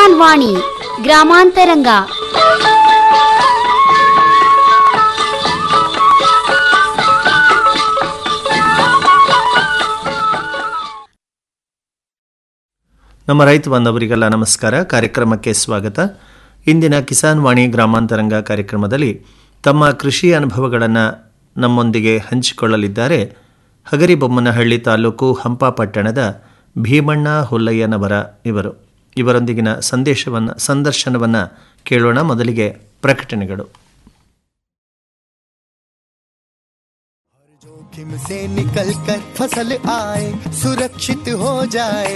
ಕಿಸಾನ್ ವಾಣಿ ಗ್ರಾಮಾಂತರಂಗ ನಮ್ಮ ರೈತ ಬಾಂಧವರಿಗೆಲ್ಲ ನಮಸ್ಕಾರ ಕಾರ್ಯಕ್ರಮಕ್ಕೆ ಸ್ವಾಗತ ಇಂದಿನ ಕಿಸಾನ್ ವಾಣಿ ಗ್ರಾಮಾಂತರಂಗ ಕಾರ್ಯಕ್ರಮದಲ್ಲಿ ತಮ್ಮ ಕೃಷಿ ಅನುಭವಗಳನ್ನು ನಮ್ಮೊಂದಿಗೆ ಹಂಚಿಕೊಳ್ಳಲಿದ್ದಾರೆ ಹಗರಿಬೊಮ್ಮನಹಳ್ಳಿ ತಾಲೂಕು ಹಂಪ ಪಟ್ಟಣದ ಭೀಮಣ್ಣ ಹುಲ್ಲಯ್ಯನವರ ಇವರು ಇವರೊಂದಿಗಿನ ಸಂದೇಶವನ್ನು ಸಂದರ್ಶನವನ್ನು ಕೇಳೋಣ ಮೊದಲಿಗೆ ಪ್ರಕಟಣೆಗಳು जोखिम से निकल कर फसल आए सुरक्षित हो जाए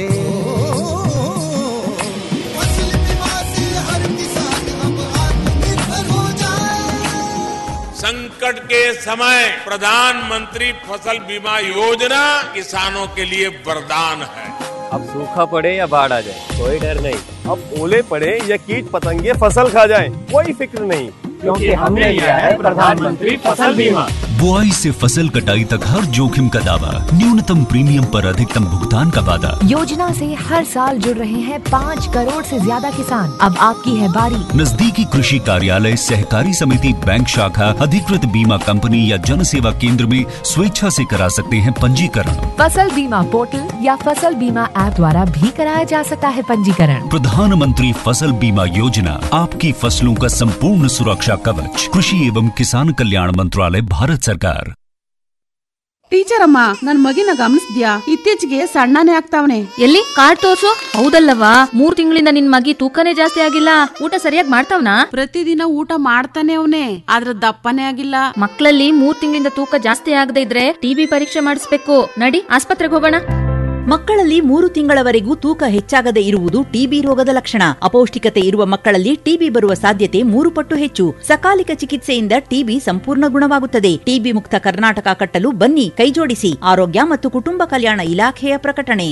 फसल बीमा से हर किसान अब आत्मनिर्भर हो जाए संकट के समय प्रधानमंत्री फसल बीमा योजना किसानों के लिए वरदान है अब सूखा पड़े या बाढ़ आ जाए कोई डर नहीं अब ओले पड़े या कीट पतंगे फसल खा जाए कोई फिक्र नहीं क्योंकि हमने लिया है प्रधानमंत्री फसल बीमा बुआई से फसल कटाई तक हर जोखिम का दावा न्यूनतम प्रीमियम पर अधिकतम भुगतान का वादा योजना से हर साल जुड़ रहे हैं पाँच करोड़ से ज्यादा किसान अब आपकी है बारी नजदीकी कृषि कार्यालय सहकारी समिति बैंक शाखा अधिकृत बीमा कंपनी या जन सेवा केंद्र में स्वेच्छा से करा सकते हैं पंजीकरण फसल बीमा पोर्टल या फसल बीमा ऐप द्वारा भी कराया जा सकता है पंजीकरण प्रधानमंत्री फसल बीमा योजना आपकी फसलों का संपूर्ण सुरक्षा कवच कृषि एवं किसान कल्याण मंत्रालय भारत सरकार ಟೀಚರ್ ಅಮ್ಮ ನನ್ ಮಗಿನ ಗಮನಿಸ್ದ್ಯಾ ಇತ್ತೀಚೆಗೆ ಸಣ್ಣನೇ ಆಗ್ತಾವನೆ ಎಲ್ಲಿ ಕಾರ್ಡ್ ತೋರ್ಸು ಹೌದಲ್ಲವಾ ಮೂರ್ ತಿಂಗಳಿಂದ ನಿನ್ ಮಗಿ ತೂಕನೇ ಜಾಸ್ತಿ ಆಗಿಲ್ಲ ಊಟ ಸರಿಯಾಗಿ ಮಾಡ್ತಾವ್ನಾ ಪ್ರತಿದಿನ ಊಟ ಮಾಡ್ತಾನೆ ಅವನೇ ಆದ್ರ ದಪ್ಪನೇ ಆಗಿಲ್ಲ ಮಕ್ಕಳಲ್ಲಿ ಮೂರ್ ತಿಂಗಳಿಂದ ತೂಕ ಜಾಸ್ತಿ ಆಗದೆ ಇದ್ರೆ ಟಿಬಿ ಪರೀಕ್ಷೆ ಮಾಡಿಸ್ಬೇಕು ನಡಿ ಆಸ್ಪತ್ರೆಗೆ ಹೋಗೋಣ ಮಕ್ಕಳಲ್ಲಿ ಮೂರು ತಿಂಗಳವರೆಗೂ ತೂಕ ಹೆಚ್ಚಾಗದೆ ಇರುವುದು ಟಿಬಿ ರೋಗದ ಲಕ್ಷಣ ಅಪೌಷ್ಟಿಕತೆ ಇರುವ ಮಕ್ಕಳಲ್ಲಿ ಟಿಬಿ ಬರುವ ಸಾಧ್ಯತೆ ಮೂರು ಪಟ್ಟು ಹೆಚ್ಚು ಸಕಾಲಿಕ ಚಿಕಿತ್ಸೆಯಿಂದ ಟಿಬಿ ಸಂಪೂರ್ಣ ಗುಣವಾಗುತ್ತದೆ ಟಿಬಿ ಮುಕ್ತ ಕರ್ನಾಟಕ ಕಟ್ಟಲು ಬನ್ನಿ ಕೈಜೋಡಿಸಿ ಆರೋಗ್ಯ ಮತ್ತು ಕುಟುಂಬ ಕಲ್ಯಾಣ ಇಲಾಖೆಯ ಪ್ರಕಟಣೆ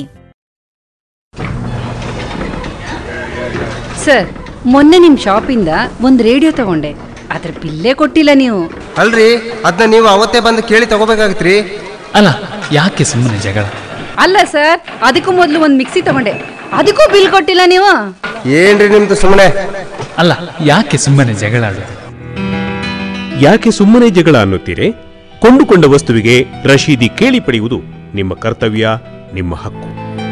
ಸರ್ ಮೊನ್ನೆ ನಿಮ್ ಶಾಪಿಂದ ಒಂದ್ ರೇಡಿಯೋ ತಗೊಂಡೆ ಅದ್ರ ಬಿಲ್ಲೇ ಕೊಟ್ಟಿಲ್ಲ ನೀವು ಅಲ್ರಿ ಅದನ್ನ ನೀವು ಅವತ್ತೇ ಬಂದು ಕೇಳಿ ತಗೋಬೇಕಾಗಿತ್ರಿ ಅಲ್ಲ ಯಾಕೆ ಸುಮ್ಮನೆ ಜಗಳ ಅಲ್ಲ ಸರ್ ಅದಕ್ಕೂ ಮೊದಲು ಒಂದ್ ಮಿಕ್ಸಿ ತಗೊಂಡೆ ಅದಕ್ಕೂ ಬಿಲ್ ಕೊಟ್ಟಿಲ್ಲ ನೀವು ಏನ್ರಿ ನಿಮ್ದು ಸುಮ್ಮನೆ ಅಲ್ಲ ಯಾಕೆ ಸುಮ್ಮನೆ ಜಗಳ ಆಡೋದು ಯಾಕೆ ಸುಮ್ಮನೆ ಜಗಳ ಅನ್ನುತ್ತೀರಿ ಕೊಂಡುಕೊಂಡ ವಸ್ತುವಿಗೆ ರಶೀದಿ ಕೇಳಿ ಪಡೆಯುವುದು ನಿಮ್ಮ ಕರ್ತವ್ಯ ನಿಮ್ಮ ಹಕ್ಕು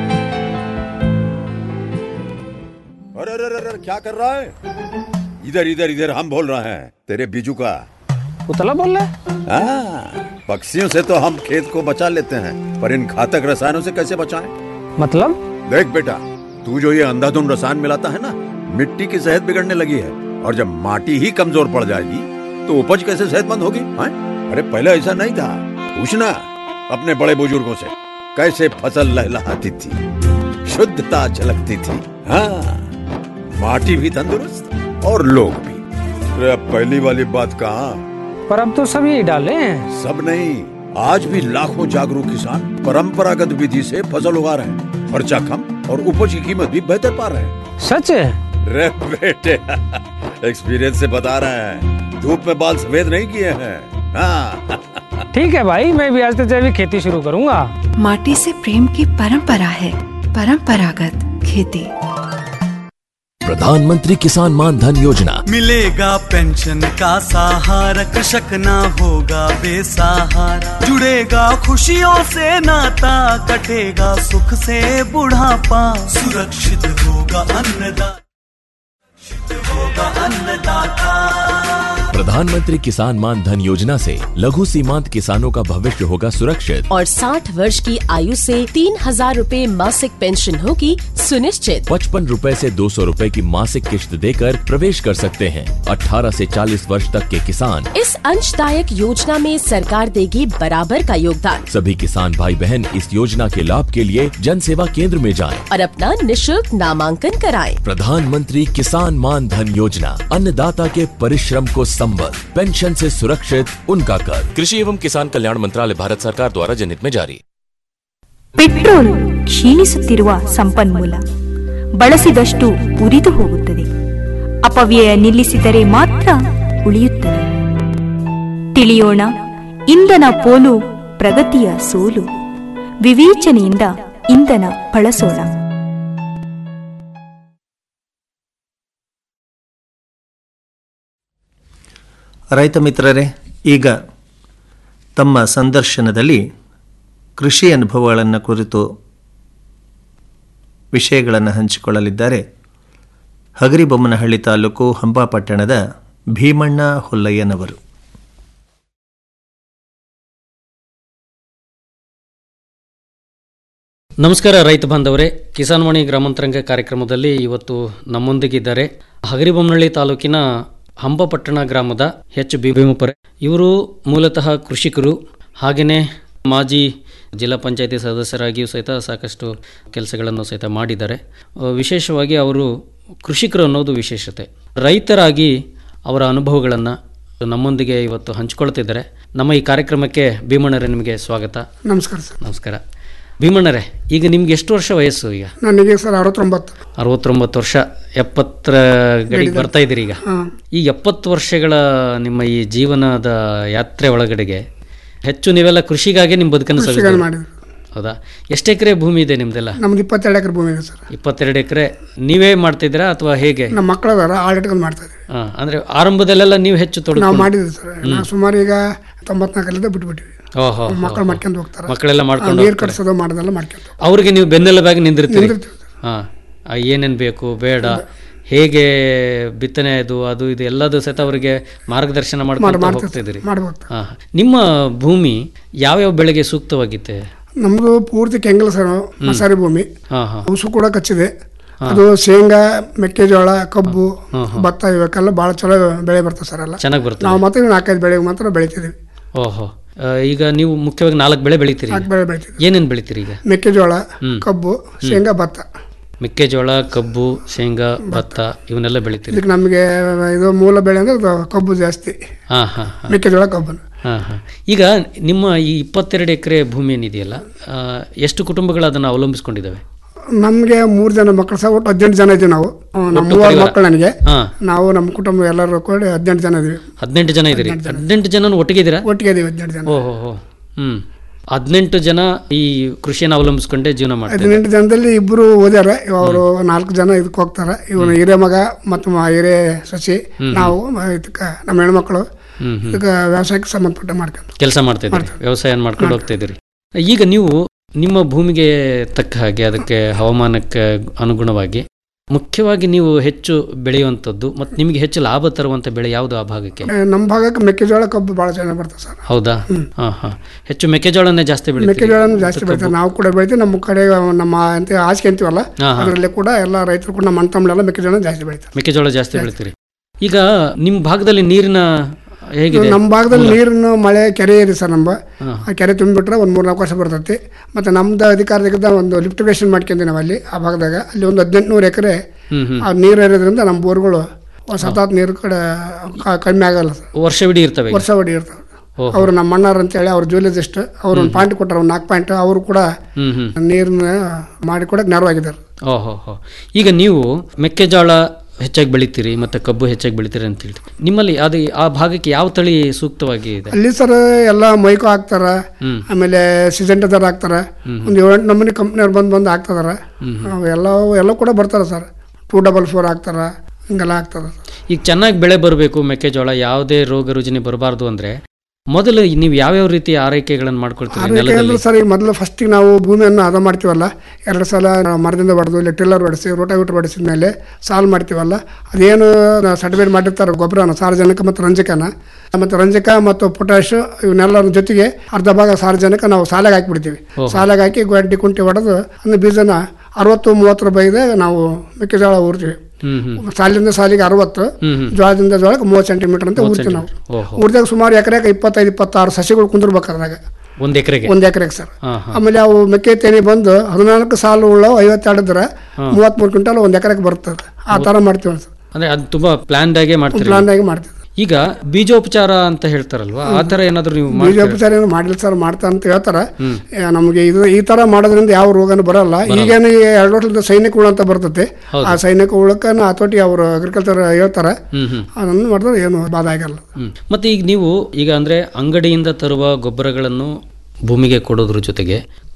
अरे अरे अरे क्या कर रहा है इधर इधर इधर हम बोल रहे हैं तेरे बीजू का पुतला बोल रहा हाँ, पक्षियों से तो हम खेत को बचा लेते हैं पर इन घातक रसायनों से कैसे बचाएं? मतलब देख बेटा तू जो ये अंधाधुंध रसायन मिलाता है ना मिट्टी की सेहत बिगड़ने लगी है और जब माटी ही कमजोर पड़ जाएगी तो उपज कैसे सेहतमंद होगी हाँ? अरे पहले ऐसा नहीं था पूछना अपने बड़े बुजुर्गों से कैसे फसल लहलहाती थी शुद्धता झलकती थी हाँ माटी भी तंदुरुस्त और लोग भी अरे अब पहली वाली बात कहाँ पर अब तो सभी डाले हैं सब नहीं आज भी लाखों जागरूक किसान परंपरागत विधि से फसल उगा रहे हैं खर्चा कम और उपज की कीमत भी बेहतर पा रहे हैं सच है रे बेटे एक्सपीरियंस से बता रहे हैं धूप में बाल सफेद नहीं किए हैं हाँ ठीक है भाई मैं भी आज से जैविक खेती शुरू करूंगा माटी से प्रेम की परंपरा है परंपरागत खेती प्रधानमंत्री किसान मान धन योजना मिलेगा पेंशन का सहारा कृषक ना होगा बेसहारा जुड़ेगा खुशियों से नाता कटेगा सुख से बुढ़ापा सुरक्षित होगा अन्नदाता सुरक्षित होगा अन्नदाता प्रधानमंत्री किसान मान धन योजना से लघु सीमांत किसानों का भविष्य होगा सुरक्षित और 60 वर्ष की आयु से तीन हजार रूपए मासिक पेंशन होगी सुनिश्चित पचपन रूपए से दो सौ रूपए की मासिक किश्त देकर प्रवेश कर सकते हैं 18 से 40 वर्ष तक के किसान इस अंशदायक योजना में सरकार देगी बराबर का योगदान सभी किसान भाई बहन इस योजना के लाभ के लिए जन सेवा केंद्र में जाएं। और अपना निशुल्क नामांकन कराएं। प्रधानमंत्री किसान मान धन योजना अन्नदाता के परिश्रम को संबल पेंशन से सुरक्षित उनका कर कृषि एवं किसान कल्याण मंत्रालय भारत सरकार द्वारा जनहित में जारी ಪೆಟ್ರೋಲ್ ಕ್ಷೀಣಿಸುತ್ತಿರುವ ಸಂಪನ್ಮೂಲ ಬಳಸಿದಷ್ಟು ಉರಿದು ಹೋಗುತ್ತದೆ ಅಪವ್ಯಯ ನಿಲ್ಲಿಸಿದರೆ ಮಾತ್ರ ಉಳಿಯುತ್ತದೆ ತಿಳಿಯೋಣ ಇಂಧನ ಪೋಲು ಪ್ರಗತಿಯ ಸೋಲು ವಿವೇಚನೆಯಿಂದ ಇಂಧನ ಬಳಸೋಣ ರೈತ ಮಿತ್ರರೇ ಈಗ ತಮ್ಮ ಸಂದರ್ಶನದಲ್ಲಿ ಕೃಷಿ ಅನುಭವಗಳನ್ನು ಕುರಿತು ವಿಷಯಗಳನ್ನು ಹಂಚಿಕೊಳ್ಳಲಿದ್ದಾರೆ ಹಗರಿಬೊಮ್ಮನಹಳ್ಳಿ ತಾಲೂಕು ಹಂಪಾಪಟ್ಟಣದ ಭೀಮಣ್ಣ ಹುಲ್ಲಯ್ಯನವರು ನಮಸ್ಕಾರ ರೈತ ಬಾಂಧವರೇ ಕಿಸಾನ್ ವಾಣಿ ಗ್ರಾಮಾಂತರಂಗ ಕಾರ್ಯಕ್ರಮದಲ್ಲಿ ಇವತ್ತು ನಮ್ಮೊಂದಿಗಿದ್ದಾರೆ ಹಗರಿಬೊಮ್ಮನಹಳ್ಳಿ ತಾಲೂಕಿನ ಹಂಪಪಟ್ಟಣ ಗ್ರಾಮದ ಎಚ್ ಬಿ ಭೀಮಪುರೆ ಇವರು ಮೂಲತಃ ಕೃಷಿಕರು ಹಾಗೆಯೇ ಮಾಜಿ ಜಿಲ್ಲಾ ಪಂಚಾಯತಿ ಸದಸ್ಯರಾಗಿಯೂ ಸಹಿತ ಸಾಕಷ್ಟು ಕೆಲಸಗಳನ್ನು ಸಹಿತ ಮಾಡಿದ್ದಾರೆ ಆ, ವಿಶೇಷವಾಗಿ ಅವರು ಕೃಷಿಕರು ಅನ್ನೋದು ವಿಶೇಷತೆ ರೈತರಾಗಿ ಅವರ ಅನುಭವಗಳನ್ನು ನಮ್ಮೊಂದಿಗೆ ಇವತ್ತು ಹಂಚಿಕೊಳ್ತಿದ್ದಾರೆ ನಮ್ಮ ಈ ಕಾರ್ಯಕ್ರಮಕ್ಕೆ ಭೀಮಣ್ಣರೇ ನಿಮಗೆ ಸ್ವಾಗತ ನಮಸ್ಕಾರ ಸರ್ ನಮಸ್ಕಾರ ಭೀಮಣ್ಣರೇ ಈಗ ನಿಮ್ಗೆ ಎಷ್ಟು ವರ್ಷ ವಯಸ್ಸು ಈಗ ನನಗೆ ಸರ್ ಅರವತ್ತೊಂಬತ್ತು ಅರವತ್ತೊಂಬತ್ತು ವರ್ಷ ಎಪ್ಪತ್ತರ ಗಡಿಗೆ ಬರ್ತಾ ಇದ್ದೀರಿ ಈಗ ಹಾಂ. ಈ ಎಪ್ಪತ್ತು ವರ್ಷಗಳ ನಿಮ್ಮ ಈ ಜೀವನದ ಯಾತ್ರೆ ಒಳಗಡೆಗೆ ಹೆಚ್ಚು ನೀವೆಲ್ಲ ಕೃಷಿಗಾಗಿ ನಿಮ್ಮ ಬದುಕನ್ನು ಕೃಷಿಗಾಗಿ ಸವಿಸಿದ್ದೀರಿ. ಮಾಡಿದ್ವಿ. ಹೌದಾ ಎಷ್ಟು ಎಕರೆ ಭೂಮಿ ಇದೆ ನಿಮ್ದೆಲ್ಲ ನಮ್ದು ಇಪ್ಪತ್ತೆರಡು ಎಕರೆ ಭೂಮಿ ಇದೆ ಸರ್ ಇಪ್ಪತ್ತೆರಡು ಎಕರೆ ನೀವೇ ಮಾಡ್ತಿದ್ದೀರಾ ಅಥವಾ ಹೇಗೆ ನಮ್ಮ ಮಕ್ಕಳು ಅದಾರ ಆಳು ಇಟ್ಕೊಂಡು ಮಾಡ್ತಾ ಇದ್ದೀವಿ ಹಾ, ಅಂದ್ರೆ ಆರಂಭದಲ್ಲೆಲ್ಲ ನೀವು ಹೆಚ್ಚು ತೊಡಗು ನಾವು ಮಾಡಿದ್ವಿ ಸರ್ ನಾವು ಸುಮಾರು ಈಗ ತೊಂಬತ್ನಾಲ್ಕರಿಂದ ಬಿಟ್ಬಿಟ್ಟಿವಿ ಓಹೋ ಮಕ್ಕಳು ಮಾಡ್ಕೊಂಡು ಹೋಗ್ತಾರೆ ಮಕ್ಕಳೆಲ್ಲ ಮಾಡ್ಕೊಂಡು ನೀರು ಹೋಗ್ತಾರೆ. ಕಟ್ಸೋದು ಮಾಡೋದೆಲ್ಲ ಮಾಡ್ಕೊಂಡು ಅವ್ರಿಗೆ ನೀವು ಬೆನ್ನೆಲುಬಾಗಿ ನಿಂದಿರ್ತೀರಿ ನಿಂದಿರ್ತೀವಿ ಹಾ ಆ, ಏನೇನ್ ಬೇಕು ಬೇಡ ಹೇಗೆ ಬಿತ್ತನೆ ಇದು ಅದು ಇದು ಎಲ್ಲದೂ ಸಹಿತ ಅವರಿಗೆ ಮಾರ್ಗದರ್ಶನ ಮಾಡಿ- ಮಾಡ್ಕೊಂಡು ಮಾಡ್ತೀವಿ ಹೋಗ್ತಿದ್ದೀರಿ ಮಾಡಿ ಹೋಗ್ತೀವಿ. ಹಾ ನಿಮ್ಮ ಭೂಮಿ ಯಾವ್ಯಾವ ಬೆಳೆಗೆ ಸೂಕ್ತವಾಗಿತ್ತೆ ನಮ್ದು ಪೂರ್ತಿ ಕೆಂಗಲ್ ಸರ್ ಮಸಾರಿ ಭೂಮಿ ಹಾ ಹಾ ಉಸು ಕೂಡ ಕಚ್ಚಿದೆ ಹಾ. ಅದು ಶೇಂಗಾ ಮೆಕ್ಕೆಜೋಳ ಕಬ್ಬು ಹಾ, ಹಾ. ಭತ್ತ ಇವಕ್ಕೆಲ್ಲ ಭಾಳ ಚಲೋ ಬೆಳೆ ಬರ್ತದೆ ಸರ್ ಎಲ್ಲ ಚೆನ್ನಾಗಿ ಬರ್ತದೆ ನಾವು ಮಾತ್ರ ನಾಲ್ಕೈದು ಬೆಳೆ ಮಾತ್ರ ಬೆಳಿತಿದ್ದೀವಿ ಓಹೋ ಆ, ಈಗ ನೀವು ಮುಖ್ಯವಾಗಿ ನಾಲ್ಕು ಬೆಳೆ ಬೆಳಿತೀರಿ ನಾಲ್ಕು ಬೆಳೆ ಬೆಳಿತೀವಿ ಏನೇನ್ ಬೆಳಿತೀರಿ ಈಗ ಮೆಕ್ಕೆಜೋಳ ಹ್ಮ್. ಕಬ್ಬು ಶೇಂಗಾ ಭತ್ತ ಮೆಕ್ಕೆಜೋಳ ಕಬ್ಬು ಶೇಂಗಾ ಭತ್ತ ಇವನ್ನೆಲ್ಲ ಬೆಳಿತೀರಿ ಇದಕ್ಕೆ ನಮಗೆ ಇದು ಮೂಲ ಬೆಳೆ ಅಂದ್ರೆ ಇದು ಕಬ್ಬು ಜಾಸ್ತಿ ಹಾ ಹಾ ಹಾ ಮೆಕ್ಕೆಜೋಳ ಕಬ್ಬು ಹಾ ಹಾ ಈಗ ನಿಮ್ಮ ಈ ಇಪ್ಪತ್ತೆರಡು ಎಕರೆ ಭೂಮಿ ಏನಿದೆಯಲ್ಲ ಆ, ಎಷ್ಟು ಕುಟುಂಬಗಳು ಅದನ್ನು ಅವಲಂಬಿಸ್ಕೊಂಡಿದ್ದಾವೆ ನಮಗೆ ಮೂರು ಜನ ಮಕ್ಕಳು ಸಹ ಒಟ್ಟು ಹದಿನೆಂಟು ಜನ ಇದ್ದೀವಿ ನಾವು ಆ, ನಮ್ಮ ಒಟ್ಟು ಮೂವರು ಪರಿವಾರ? ಮಕ್ಕಳು ನನಗೆ ಹಾ. ನಾವು ನಮ್ಮ ಕುಟುಂಬ ಎಲ್ಲರೂ ಕೂಡಿ ಹದಿನೆಂಟು ಜನ ಇದೀವಿ ಹದಿನೆಂಟು ಜನ ಇದ್ದೀರಿ ಹದಿನೆಂಟು ಜನ ಒಟ್ಟಿಗೆ ಇದ್ದೀರಾ ಒಟ್ಟಿಗೆ ಇದೀವಿ ಹದಿನೆಂಟು ಜನ ಓಹೋ ಹೋ ಹ್ಮ್ ಹದಿನೆಂಟು ಜನ ಈ ಕೃಷಿಯನ್ನು ಅವಲಂಬಿಸ್ಕೊಂಡೇ ಜೀವನ ಮಾಡ್ತಾರೆ ಹದಿನೆಂಟು ಜನದಲ್ಲಿ ಇಬ್ಬರು ಓದ್ಯಾರ ಅವರು ನಾಲ್ಕು ಜನ ಇದಕ್ಕೆ ಹೋಗ್ತಾರೆ ಇವನು ಹಿರಿಯ ಮಗ ಮತ್ತು ಮ- ಹಿರಿಯ ಸಸಿ ಹ್ಮ್. ನಾವು ಇದಕ್ಕೆ ನಮ್ಮ ಹೆಣ್ಮಕ್ಳು ಹ್ಮ್ ಹ್ಮ್ ಇದಕ್ಕೆ ವ್ಯವಸಾಯಕ್ಕೆ ಸಂಬಂಧಪಟ್ಟ ಮಾಡ್ಕೊಂಡು ಕೆಲಸ ಮಾಡ್ತಾ ಇದ್ದೀರಿ ವ್ಯವಸಾಯ ಮಾಡ್ಕೊಂಡು ಹೋಗ್ತಾ ಇದ್ದೀರಿ ಈಗ ನೀವು ನಿಮ್ಮ ಭೂಮಿಗೆ ತಕ್ಕ ಹಾಗೆ ಅದಕ್ಕೆ ಹವಾಮಾನಕ್ಕೆ ಅನುಗುಣವಾಗಿ ಮುಖ್ಯವಾಗಿ ನೀವು ಹೆಚ್ಚು ಬೆಳೆಯುವಂಥದ್ದು ಮತ್ತು ನಿಮಗೆ ಹೆಚ್ಚು ಲಾಭ ತರುವಂಥ ಬೆಳೆ ಯಾವುದು ಆ ಭಾಗಕ್ಕೆ ಆ, ನಮ್ಮ ಭಾಗಕ್ಕೆ ಮೆಕ್ಕೆಜೋಳ ಕಬ್ಬು ಭಾಳ ಚೆನ್ನಾಗಿ ಬರ್ತದೆ ಸರ್ ಹೌದಾ ಹಾ ಹಾ ಹೆಚ್ಚು ಮೆಕ್ಕೆಜೋಳನೇ ಜಾಸ್ತಿ ಬೆಳಿತೀರಿ ಮೆಕ್ಕೆಜೋಳನ ಜಾಸ್ತಿ ಮತ್ತು ಬೆಳಿತಾರೆ ಕಬ್ಬು? ನಾವು ಕೂಡ ಬೆಳಿತೀವಿ ನಮ್ಮ ಕಡೆ ನಮ್ಮ ಅಂತ ಆಚೆ ಅಂತೀವಲ್ಲ ಹಾ, ಹಾ. ಅದರಲ್ಲಿ ಕೂಡ ಎಲ್ಲ ರೈತರು ಕೂಡ ನಮ್ಮ ಅಣ್ಣ ತಮ್ಮಳೆಲ್ಲ ಮೆಕ್ಕೆಜೋಳ ಜಾಸ್ತಿ ಬೆಳಿತಾರೆ ಮೆಕ್ಕೆಜೋಳ ಜಾಸ್ತಿ ಬೆಳಿತೀರಿ ಈಗ ನಿಮ್ಮ ಭಾಗದಲ್ಲಿ ನೀರಿನ ಹೇಗಿದೆ ನಮ್ಮ ಭಾಗದಲ್ಲಿ ಮೂಲ? ನೀರಿನ ಮಳೆ ಕೆರೆ ಇದೆ ಸರ್ ನಮ್ಮ ಹಾ. ಆ ಕೆರೆ ತುಂಬಿಬಿಟ್ರೆ ಒಂದು ಮೂರು ನಾಲ್ಕು ವರ್ಷ ಬರ್ತೈತಿ ಮತ್ತು ನಮ್ದು ಅಧಿಕಾರದಾಗ ಒಂದು ಲಿಫ್ಟಿಗೇಷನ್ ಮಾಡ್ಕೊಂಡ್ವಿ ನಾವು ಅಲ್ಲಿ ಆ ಭಾಗದಾಗ ಅಲ್ಲಿ ಒಂದು ಹದಿನೆಂಟುನೂರು ಎಕರೆ ಹ್ಮ್ ಹ್ಮ್ ಆ ನೀರು ಇರೋದ್ರಿಂದ ನಮ್ಮ ಬೋರ್ಗಳು ಸತತ ನೀರು ಕಡೆ ಕ- ಕಡಿಮೆ ಆಗಲ್ಲ ಸರ್ ವರ್ಷವಿಡೀ ಇರ್ತವೆ ಈಗ? ವರ್ಷ ಹೊಡಿ ಇರ್ತವೆ ಓಹೋ. ಅವರು ನಮ್ಮ ಅಣ್ಣಾರ್ ಅಂತೇಳಿ ಅವ್ರ ಜೂಲಿಜಿಸ್ಟ್ ಅವ್ರು ಒಂದು ಪಾಯಿಂಟ್ ಕೊಟ್ಟಾರ ಒಂದು ನಾಲ್ಕು ಪಾಯಿಂಟ್ ಅವರು ಕೂಡ ಹ್ಮ್ ಹ್ಮ್ ನೀರನ್ನ ಮಾಡಿ ಕೊಡಕ್ಕೆ ನೆರವಾಗಿದ್ದಾರೆ ಓಹೋ ಹೋ ಈಗ ನೀವು ಮೆಕ್ಕೆಜೋಳ ಹೆಚ್ಚಾಗಿ ಬೆಳಿತೀರಿ ಮತ್ತು ಕಬ್ಬು ಹೆಚ್ಚಾಗಿ ಬೆಳಿತೀರಿ ಅಂತ ಹೇಳ್ತೀರಿ ನಿಮ್ಮಲ್ಲಿ ಅದು ಆ ಭಾಗಕ್ಕೆ ಯಾವ ತಳಿ ಸೂಕ್ತವಾಗಿ ಇದೆ ಅಲ್ಲಿ ಸರ್ ಎಲ್ಲ ಮೈಕೋ ಹಾಕ್ತಾರ ಹ್ಮ್. ಆಮೇಲೆ ಸಿಜೆಂಟದವ್ರು ಹಾಕ್ತಾರ ಹ್ಮ್. ಒಂದು ಏಳೆಂಟು ನಮೂನಿ ಕಂಪ್ನಿಯವ್ರು ಬಂದು ಬಂದು ಹಾಕ್ತದಾರ ಹ್ಮ್ ಹ್ಮ್. ಅವು ಎಲ್ಲ ಎಲ್ಲ ಕೂಡ ಬರ್ತಾರ ಸರ್ ಟೂ ಡಬಲ್ ಫೋರ್ ಹಾಕ್ತಾರ ಹಿಂಗೆಲ್ಲ ಹಾಕ್ತಾರ ಈಗ ಚೆನ್ನಾಗಿ ಬೆಳೆ ಬರಬೇಕು ಮೆಕ್ಕೆಜೋಳ ಯಾವುದೇ ರೋಗ ರುಜಿನ ಬರಬಾರ್ದು ಅಂದ್ರೆ ಮೊದಲು ನೀವು ಯಾವ್ಯಾವ ರೀತಿಯ ಆರೈಕೆಗಳನ್ನು ಮಾಡ್ಕೊಳ್ತೀರಿ ಆರೈಕೆ ನೆಲದಲ್ಲಿ ಅಂದ್ರೆ ಸರ್ ಈಗ ಮೊದಲು ಫಸ್ಟಿಗೆ ನಾವು ಭೂಮಿಯನ್ನು ಹದ ಮಾಡ್ತೀವಲ್ಲ ಎರಡು ಸಲ ನಾವು ಮರದಿಂದ ಬಡ್ದು ಇಲ್ಲ ಟಿಲ್ಲರ್ ಹೊಡಿಸಿ ರೋಟಾವಿಟರ್ ಹೊಡಿಸಿದ ಮೇಲೆ ಸಾಲ್ ಮಾಡ್ತೀವಲ್ಲ ಅದೇನು ಸರ್ಟಿಫೈಡ್ ಮಾಡಿರ್ತಾರೆ ಗೊಬ್ಬರನ ಸಾರ್ವಜನಿಕ ಮತ್ತು ರಂಜಕನ ಮತ್ತು ರಂಜಕ ಮತ್ತು ಪೊಟ್ಯಾಶ್ ಇವನ್ನೆಲ್ಲರ ಜೊತೆಗೆ ಅರ್ಧ ಭಾಗ ಸಾರ್ವಜನಿಕ ನಾವು ಸಾಲಾಗಿ ಹಾಕಿಬಿಡ್ತೀವಿ ಓಹೋ. ಸಾಲಾಗಿ ಹಾಕಿ ಗಡ್ಡಿ ಕುಂಟಿ ಹೊಡೆದು ಅಂದ್ರೆ ಬೀಜನ ಅರವತ್ತು ಮೂವತ್ತರ ಬೈದೆ ನಾವು ಮೆಕ್ಕೆಜೋಳ ಊರ್ತೀವಿ ಹ್ಮ್ ಹ್ಮ್ ಸಾಲಿಂದ ಸಾಲಿಗೆ ಅರವತ್ತು ಹ್ಮ್ ಹ್ಮ್. ಜೋಳದಿಂದ ಜೋಳಕ್ಕೆ ಮೂವತ್ತು ಸೆಂಟಿಮೀಟರ್ ಅಂತ ಮೂವತ್ತು ಊರ್ತೀವಿ ನಾವು ಸೆಂಟಿಮೀಟರ್. ಓಹೋ. ಊರ್ದಾಗ ಸುಮಾರು ಎಕರೆಗೆ ಇಪ್ಪತ್ತೈದು ಇಪ್ಪತ್ತಾರು ಸಸಿಗಳು ಕುಂದಿರ್ಬೇಕು ಅದ್ರಾಗ ಒಂದ್ ಎಕರೆಗೆ ಒಂದು ಎಕರೆಗೆ ಸರ್ ಹಾ ಹಾ ಆಮೇಲೆ ಅವು ಮೆಕ್ಕೆ ತೆನೆ ಬಂದು ಹದಿನಾಲ್ಕು ಸಾಲು ಉಳ್ಳವು ಐವತ್ತೆರಡು ಇದ್ರೆ ಹಾ. ಮೂವತ್ಮೂರು ಕ್ವಿಂಟಲ್ ಒಂದು ಎಕರೆಗೆ ಬರ್ತದೆ ಆ ಥರ ಮಾಡ್ತೀವಿ ಸರ್ ಅಂದ್ರೆ ಅದು ತುಂಬಾ ಪ್ಲಾನ್ಡ್ ಆಗೇ ಮಾಡ್ತೀರಿ ಪ್ಲಾನ್ ಆಗಿ ಮಾಡ್ತೀವಿ ಈಗ ಬೀಜೋಪಚಾರ ಅಂತ ಹೇಳ್ತಾರಲ್ವಾ ಆ ತರ ಏನಾದ್ರು ನೀವು ಮಾಡ್ತೀರಾ? ಬೀಜೋಪಚಾರ ಏನು ಮಾಡಿಲ್ಲ ಸರ್ ಮಾಡ್ತಾ ಅಂತ ಹೇಳ್ತಾರೆ ಹ್ಮ್. ಏ, ನಮಗೆ ಇದು ಈ ತರ ಮಾಡೋದ್ರಿಂದ ಯಾವ ರೋಗನೂ ಬರಲ್ಲ ಈಗೇನು ಈ ಎರಡು ವರ್ಷದ ಸೈನಿಕ ಹುಳ ಅಂತ ಬರ್ತೈತೆ ಹೌದು. ಆ ಸೈನಿಕ ಹುಳಕ್ಕ ಹತೋಟಿ ಅವರು ಅಗ್ರಿಕಲ್ಚರ್ ಹೇಳ್ತಾರೆ ಹ್ಮ್ ಹ್ಮ್ ಅದನ್ನು ಮಾಡಿದ್ರೆ ಏನು ಬಾಧ ಆಗಲ್ಲ ಹ್ಮ್. ಮತ್ತೆ ಈಗ ನೀವು ಈಗ ಅಂದ್ರೆ ಅಂಗಡಿಯಿಂದ ತರುವ ಗೊಬ್ಬರಗಳನ್ನು ಭೂಮಿಗೆ ಕೊಡೋದ್ರ ಜೊತೆಗೆ